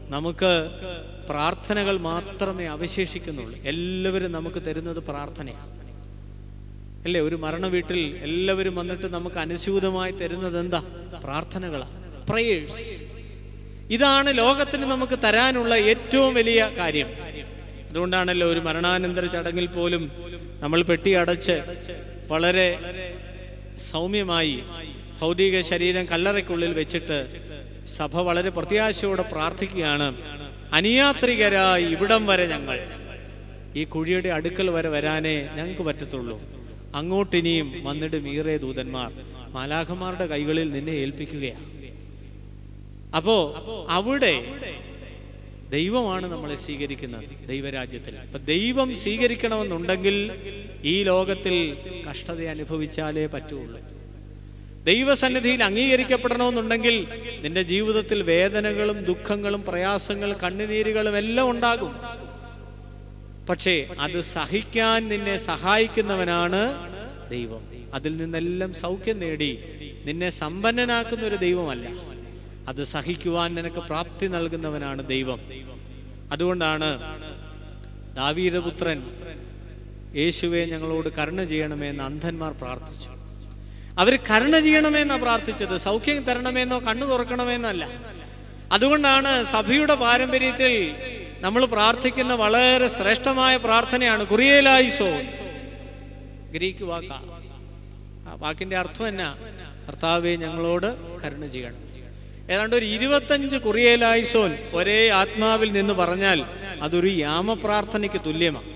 നമുക്ക് പ്രാർത്ഥനകൾ മാത്രമേ അവശേഷിക്കുന്നുള്ളൂ എല്ലാവരും നമുക്ക് തരുന്നത് പ്രാർത്ഥനയാണ് അല്ലേ ഒരു മരണ വീട്ടിൽ എല്ലാവരും വന്നിട്ട് നമുക്ക് അനുസ്യൂതമായി തരുന്നത് എന്താ പ്രാർത്ഥനകളാണ് പ്രയേഴ്സ് ഇതാണ് ലോകത്തിന് നമുക്ക് തരാനുള്ള ഏറ്റവും വലിയ കാര്യം അതുകൊണ്ടാണല്ലോ ഒരു മരണാനന്തര ചടങ്ങിൽ പോലും നമ്മൾ പെട്ടി അടച്ച് വളരെ സൗമ്യമായി ഭൗതിക ശരീരം കല്ലറയ്ക്കുള്ളിൽ വെച്ചിട്ട് സഭ വളരെ പ്രത്യാശയോടെ പ്രാർത്ഥിക്കുകയാണ് അനിയാത്രികരായി ഇവിടം വരെ ഞങ്ങൾ ഈ കുഴിയുടെ അടുക്കൽ വരെ വരാനേ ഞങ്ങൾക്ക് പറ്റത്തുള്ളൂ അങ്ങോട്ടിനിയും വന്നിട്ട് മീറേ ദൂതന്മാർ മാലാഖമാരുടെ കൈകളിൽ നിന്നെ ഏൽപ്പിക്കുകയാണ് അപ്പോ അവിടെ ദൈവമാണ് നമ്മളെ സ്വീകരിക്കുന്നത് ദൈവരാജ്യത്തിൽ അപ്പൊ ദൈവം സ്വീകരിക്കണമെന്നുണ്ടെങ്കിൽ ഈ ലോകത്തിൽ കഷ്ടത അനുഭവിച്ചാലേ പറ്റുള്ളൂ ദൈവസന്നിധിയിൽ അംഗീകരിക്കപ്പെടണമെന്നുണ്ടെങ്കിൽ നിന്റെ ജീവിതത്തിൽ വേദനകളും ദുഃഖങ്ങളും പ്രയാസങ്ങളും കണ്ണുനീരുകളും എല്ലാം ഉണ്ടാകും പക്ഷേ അത് സഹിക്കാൻ നിന്നെ സഹായിക്കുന്നവനാണ് ദൈവം അതിൽ നിന്നെല്ലാം സൗഖ്യം നേടി നിന്നെ സമ്പന്നനാക്കുന്ന ഒരു ദൈവമല്ല അത് സഹിക്കുവാൻ നിനക്ക് പ്രാപ്തി നൽകുന്നവനാണ് ദൈവം അതുകൊണ്ടാണ് ദാവീരപുത്രൻ യേശുവെ ഞങ്ങളോട് കരുണ ചെയ്യണമെന്ന് അന്ധന്മാർ പ്രാർത്ഥിച്ചു അവർ കരുണ ചെയ്യണമെന്നാ പ്രാർത്ഥിച്ചത് സൗഖ്യം തരണമെന്നോ കണ്ണു തുറക്കണമെന്നല്ല അതുകൊണ്ടാണ് സഭയുടെ പാരമ്പര്യത്തിൽ നമ്മൾ പ്രാർത്ഥിക്കുന്ന വളരെ ശ്രേഷ്ഠമായ പ്രാർത്ഥനയാണ് കുറിയേലായിസോ ഗ്രീക്ക് വാക്ക ആ വാക്കിന്റെ അർത്ഥം എന്നാ കർത്താവെ ഞങ്ങളോട് കരുണ ചെയ്യണം ഏതാണ്ട് ഒരു ഇരുപത്തഞ്ച് കുറിയേലായിസോൻ ഒരേ ആത്മാവിൽ നിന്ന് പറഞ്ഞാൽ അതൊരു യാമപ്രാർത്ഥനയ്ക്ക് തുല്യമാണ്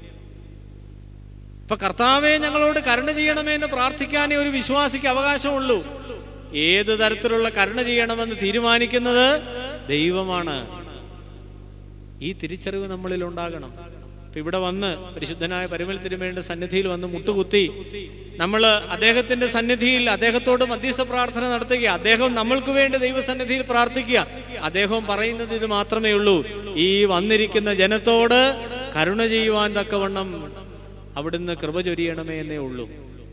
ഇപ്പൊ കർത്താവെ ഞങ്ങളോട് കരുണ ചെയ്യണമേ എന്ന് പ്രാർത്ഥിക്കാനേ ഒരു വിശ്വാസിക്ക് അവകാശമുള്ളൂ ഏത് തരത്തിലുള്ള കരുണ ചെയ്യണമെന്ന് തീരുമാനിക്കുന്നത് ദൈവമാണ് ഈ തിരിച്ചറിവ് നമ്മളിൽ ഉണ്ടാകണം ഇപ്പൊ ഇവിടെ വന്ന് പരിശുദ്ധനായ പരിമൽ തിരുമേണ്ട സന്നിധിയിൽ വന്ന് മുട്ടുകുത്തി നമ്മൾ അദ്ദേഹത്തിന്റെ സന്നിധിയിൽ അദ്ദേഹത്തോട് മധ്യസ്ഥ പ്രാർത്ഥന നടത്തുക അദ്ദേഹം നമ്മൾക്ക് വേണ്ടി ദൈവസന്നിധിയിൽ പ്രാർത്ഥിക്കുക അദ്ദേഹം പറയുന്നത് ഇത് മാത്രമേ ഉള്ളൂ ഈ വന്നിരിക്കുന്ന ജനത്തോട് കരുണ ചെയ്യുവാൻ തക്കവണ്ണം അവിടുന്ന് കൃപ ചൊരിയണമേ എന്നേ ഉള്ളൂ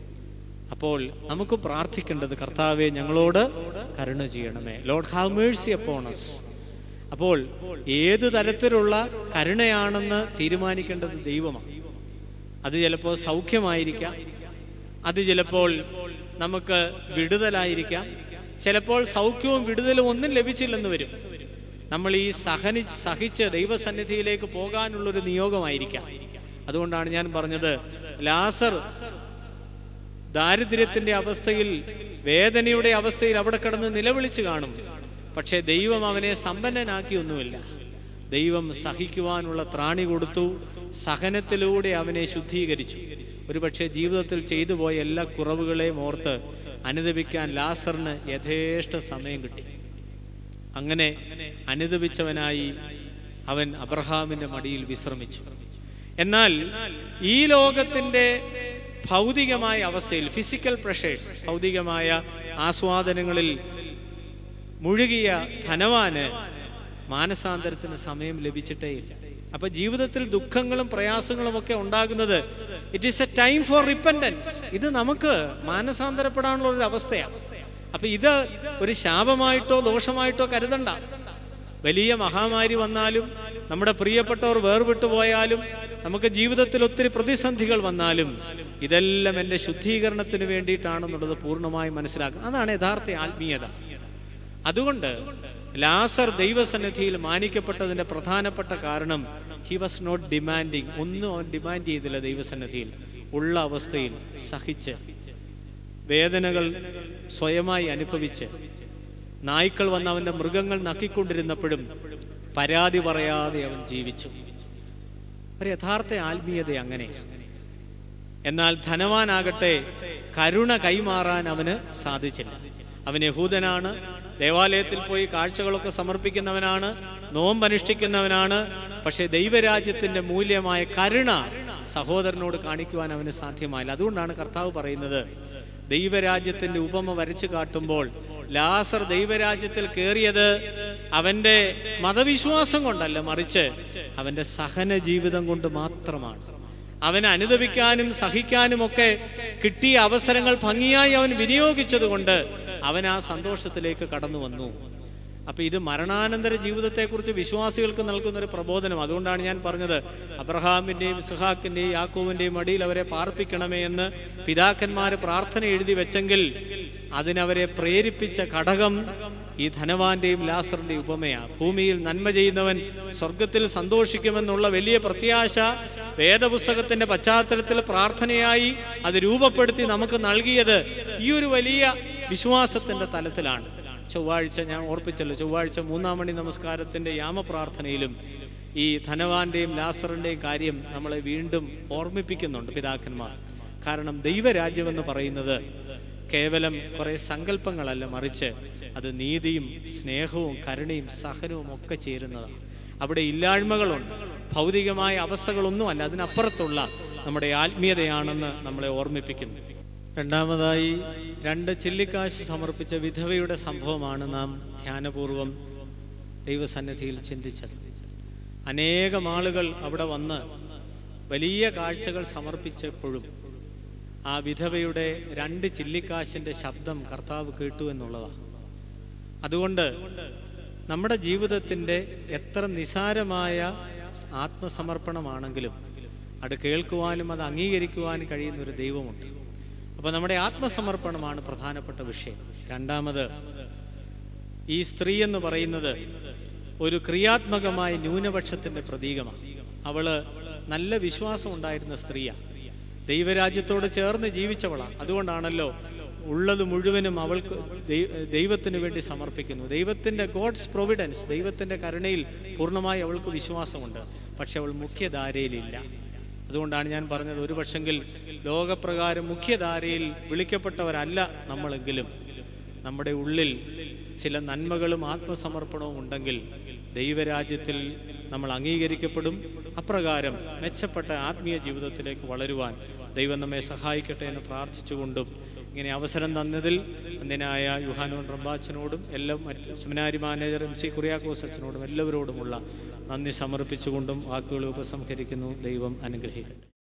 അപ്പോൾ നമുക്ക് പ്രാർത്ഥിക്കേണ്ടത് കർത്താവെ ഞങ്ങളോട് കരുണ ചെയ്യണമേ ലോഡ് ഹാവ് മേഴ്സി അപ്പോണസ് അപ്പോൾ ഏത് തരത്തിലുള്ള കരുണയാണെന്ന് തീരുമാനിക്കേണ്ടത് ദൈവമാണ് അത് ചിലപ്പോൾ സൗഖ്യമായിരിക്കാം അത് ചിലപ്പോൾ നമുക്ക് വിടുതലായിരിക്കാം ചിലപ്പോൾ സൗഖ്യവും വിടുതലും ഒന്നും ലഭിച്ചില്ലെന്ന് വരും നമ്മൾ ഈ സഹനി സഹിച്ച് ദൈവസന്നിധിയിലേക്ക് പോകാനുള്ളൊരു നിയോഗമായിരിക്കാം അതുകൊണ്ടാണ് ഞാൻ പറഞ്ഞത് ലാസർ ദാരിദ്ര്യത്തിന്റെ അവസ്ഥയിൽ വേദനയുടെ അവസ്ഥയിൽ അവിടെ കിടന്ന് നിലവിളിച്ചു കാണും പക്ഷെ ദൈവം അവനെ സമ്പന്നനാക്കിയൊന്നുമില്ല ദൈവം സഹിക്കുവാനുള്ള ത്രാണി കൊടുത്തു സഹനത്തിലൂടെ അവനെ ശുദ്ധീകരിച്ചു ഒരുപക്ഷെ ജീവിതത്തിൽ ചെയ്തു പോയ എല്ലാ കുറവുകളെയും ഓർത്ത് അനുദപിക്കാൻ ലാസറിന് യഥേഷ്ട സമയം കിട്ടി അങ്ങനെ അനുദപിച്ചവനായി അവൻ അബ്രഹാമിന്റെ മടിയിൽ വിശ്രമിച്ചു എന്നാൽ ഈ ലോകത്തിന്റെ ഭൗതികമായ അവസ്ഥയിൽ ഫിസിക്കൽ പ്രഷേഴ്സ് ഭൗതികമായ ആസ്വാദനങ്ങളിൽ മുഴുകിയ ധനവാന് മാനസാന്തരത്തിന് സമയം ലഭിച്ചിട്ടേയില്ല അപ്പൊ ജീവിതത്തിൽ ദുഃഖങ്ങളും പ്രയാസങ്ങളും ഒക്കെ ഉണ്ടാകുന്നത് it is a time for repentance ഇത് നമുക്ക് മാനസാന്തരപ്പെടാനുള്ള ഒരു അവസ്ഥയാണ് അപ്പൊ ഇത് ഒരു ശാപമായിട്ടോ ദോഷമായിട്ടോ കരുതണ്ട വലിയ മഹാമാരി വന്നാലും നമ്മുടെ പ്രിയപ്പെട്ടവർ വേർവിട്ടു പോയാലും നമുക്ക് ജീവിതത്തിൽ ഒത്തിരി പ്രതിസന്ധികൾ വന്നാലും ഇതെല്ലാം എൻ്റെ ശുദ്ധീകരണത്തിന് വേണ്ടിയിട്ടാണെന്നുള്ളത് പൂർണ്ണമായി മനസ്സിലാക്കുക അതാണ് യഥാർത്ഥ ആത്മീയത അതുകൊണ്ട് ലാസർ ദൈവസന്നിധിയിൽ മാനിക്കപ്പെട്ടതിന്റെ പ്രധാനപ്പെട്ട കാരണം ഹി വാസ് നോട്ട് ഡിമാൻഡിങ് ഒന്നും അവൻ ഡിമാൻഡ് ചെയ്തില്ല ദൈവസന്നിധിയിൽ ഉള്ള അവസ്ഥയിൽ സഹിച്ച് വേദനകൾ സ്വയമായി അനുഭവിച്ച് നായ്ക്കൾ വന്ന് അവന്റെ മൃഗങ്ങൾ നക്കിക്കൊണ്ടിരുന്നപ്പോഴും പരാതി പറയാതെ അവൻ ജീവിച്ചു ഒരു യഥാർത്ഥ ആത്മീയത അങ്ങനെ എന്നാൽ ധനവാനാകട്ടെ കരുണ കൈമാറാൻ അവന് സാധിച്ചില്ല അവൻ യഹൂദനാണ് ദേവാലയത്തിൽ പോയി കാഴ്ചകളൊക്കെ സമർപ്പിക്കുന്നവനാണ് നോമ്പനുഷ്ഠിക്കുന്നവനാണ് പക്ഷെ ദൈവരാജ്യത്തിന്റെ മൂല്യമായ കരുണ സഹോദരനോട് കാണിക്കുവാൻ അവന് സാധ്യമായില്ല അതുകൊണ്ടാണ് കർത്താവ് പറയുന്നത് ദൈവരാജ്യത്തിന്റെ ഉപമ വരച്ചു കാട്ടുമ്പോൾ ലാസർ ദൈവരാജ്യത്തിൽ കയറിയത് അവന്റെ മതവിശ്വാസം കൊണ്ടല്ല മറിച്ച് അവന്റെ സഹന ജീവിതം കൊണ്ട് മാത്രമാണ് അവന് അനുദപിക്കാനും സഹിക്കാനും ഒക്കെ കിട്ടിയ അവസരങ്ങൾ ഭംഗിയായി അവൻ വിനിയോഗിച്ചത് കൊണ്ട് അവൻ ആ സന്തോഷത്തിലേക്ക് കടന്നു വന്നു അപ്പൊ ഇത് മരണാനന്തര ജീവിതത്തെക്കുറിച്ച് വിശ്വാസികൾക്ക് നൽകുന്ന ഒരു പ്രബോധനം അതുകൊണ്ടാണ് ഞാൻ പറഞ്ഞത് അബ്രഹാമിന്റെയും ഇസ്ഹാക്കിന്റെയും യാക്കോവിന്റെയും മടിയിൽ അവരെ പാർപ്പിക്കണമേ എന്ന് പിതാക്കന്മാര് പ്രാർത്ഥന എഴുതി വെച്ചെങ്കിൽ അതിനവരെ പ്രേരിപ്പിച്ച ഘടകം ഈ ധനവാന്റെയും ലാസറിന്റെയും ഉപമയാ ഭൂമിയിൽ നന്മ ചെയ്യുന്നവൻ സ്വർഗത്തിൽ സന്തോഷിക്കുമെന്നുള്ള വലിയ പ്രത്യാശ വേദപുസ്തകത്തിന്റെ പശ്ചാത്തലത്തിൽ പ്രാർത്ഥനയായി അത് രൂപപ്പെടുത്തി നമുക്ക് നൽകിയത് ഈ ഒരു വലിയ വിശ്വാസത്തിന്റെ തലത്തിലാണ് ചൊവ്വാഴ്ച ഞാൻ ഓർപ്പിച്ചല്ലോ ചൊവ്വാഴ്ച മൂന്നാം മണി നമസ്കാരത്തിന്റെ യാമപ്രാർത്ഥനയിലും ഈ ധനവാന്റെയും ലാസറിന്റെയും കാര്യം നമ്മളെ വീണ്ടും ഓർമ്മിപ്പിക്കുന്നുണ്ട് പിതാക്കന്മാർ കാരണം ദൈവരാജ്യം എന്ന് പറയുന്നത് കേവലം കുറെ സങ്കല്പങ്ങളല്ല മറിച്ച് അത് നീതിയും സ്നേഹവും കരുണയും സഹനവും ഒക്കെ ചേരുന്നതാണ് അവിടെ ഇല്ലായ്മകളുണ്ട് ഭൗതികമായ അവസ്ഥകളൊന്നുമല്ല അതിനപ്പുറത്തുള്ള നമ്മുടെ ആത്മീയതയാണെന്ന് നമ്മളെ ഓർമ്മിപ്പിക്കുന്നു രണ്ടാമതായി രണ്ട് ചില്ലിക്കാശ് സമർപ്പിച്ച വിധവയുടെ സംഭവമാണ് നാം ധ്യാനപൂർവം ദൈവസന്നിധിയിൽ ചിന്തിച്ചത് അനേകം ആളുകൾ അവിടെ വന്ന് വലിയ കാഴ്ചകൾ സമർപ്പിച്ചപ്പോഴും ആ വിധവയുടെ രണ്ട് ചില്ലിക്കാശിന്റെ ശബ്ദം കർത്താവ് കേട്ടു എന്നുള്ളതാണ് അതുകൊണ്ട് നമ്മുടെ ജീവിതത്തിന്റെ എത്ര നിസാരമായ ആത്മസമർപ്പണമാണെങ്കിലും അത് കേൾക്കുവാനും അത് അംഗീകരിക്കുവാനും കഴിയുന്ന ഒരു ദൈവമുണ്ട് അപ്പൊ നമ്മുടെ ആത്മസമർപ്പണമാണ് പ്രധാനപ്പെട്ട വിഷയം രണ്ടാമത് ഈ സ്ത്രീ എന്ന് പറയുന്നത് ഒരു ക്രിയാത്മകമായ ന്യൂനപക്ഷത്തിന്റെ പ്രതീകമാണ് അവള് നല്ല വിശ്വാസം ഉണ്ടായിരുന്ന സ്ത്രീയാണ് ദൈവരാജ്യത്തോട് ചേർന്ന് ജീവിച്ചവളാണ് അതുകൊണ്ടാണല്ലോ ഉള്ളത് മുഴുവനും അവൾക്ക് ദൈ- ദൈവത്തിന് വേണ്ടി സമർപ്പിക്കുന്നു ദൈവത്തിന്റെ ഗോഡ്സ് പ്രൊവിഡൻസ് ദൈവത്തിന്റെ കരുണയിൽ പൂർണ്ണമായി അവൾക്ക് വിശ്വാസമുണ്ട് പക്ഷെ അവൾ മുഖ്യധാരയിലില്ല അതുകൊണ്ടാണ് ഞാൻ പറഞ്ഞത് ഒരു പക്ഷെങ്കിൽ ലോകപ്രകാരം മുഖ്യധാരയിൽ വിളിക്കപ്പെട്ടവരല്ല നമ്മളെങ്കിലും നമ്മുടെ ഉള്ളിൽ ചില നന്മകളും ആത്മസമർപ്പണവും ഉണ്ടെങ്കിൽ ദൈവരാജ്യത്തിൽ നമ്മൾ അംഗീകരിക്കപ്പെടും അപ്രകാരം മെച്ചപ്പെട്ട ആത്മീയ ജീവിതത്തിലേക്ക് വളരുവാൻ ദൈവം നമ്മെ സഹായിക്കട്ടെ എന്ന് പ്രാർത്ഥിച്ചുകൊണ്ടും ഇങ്ങനെ അവസരം തന്നതിൽ അന്യനായ യുഹാനോൻ റംബാച്ചനോടും എല്ലാം മറ്റ് seminary manager M C Kuriakose അച്ഛനോടും എല്ലാവരോടുമുള്ള നന്ദി സമർപ്പിച്ചുകൊണ്ടും വാക്കുകൾ ഉപസംഹരിക്കുന്നു ദൈവം അനുഗ്രഹിക്കട്ടെ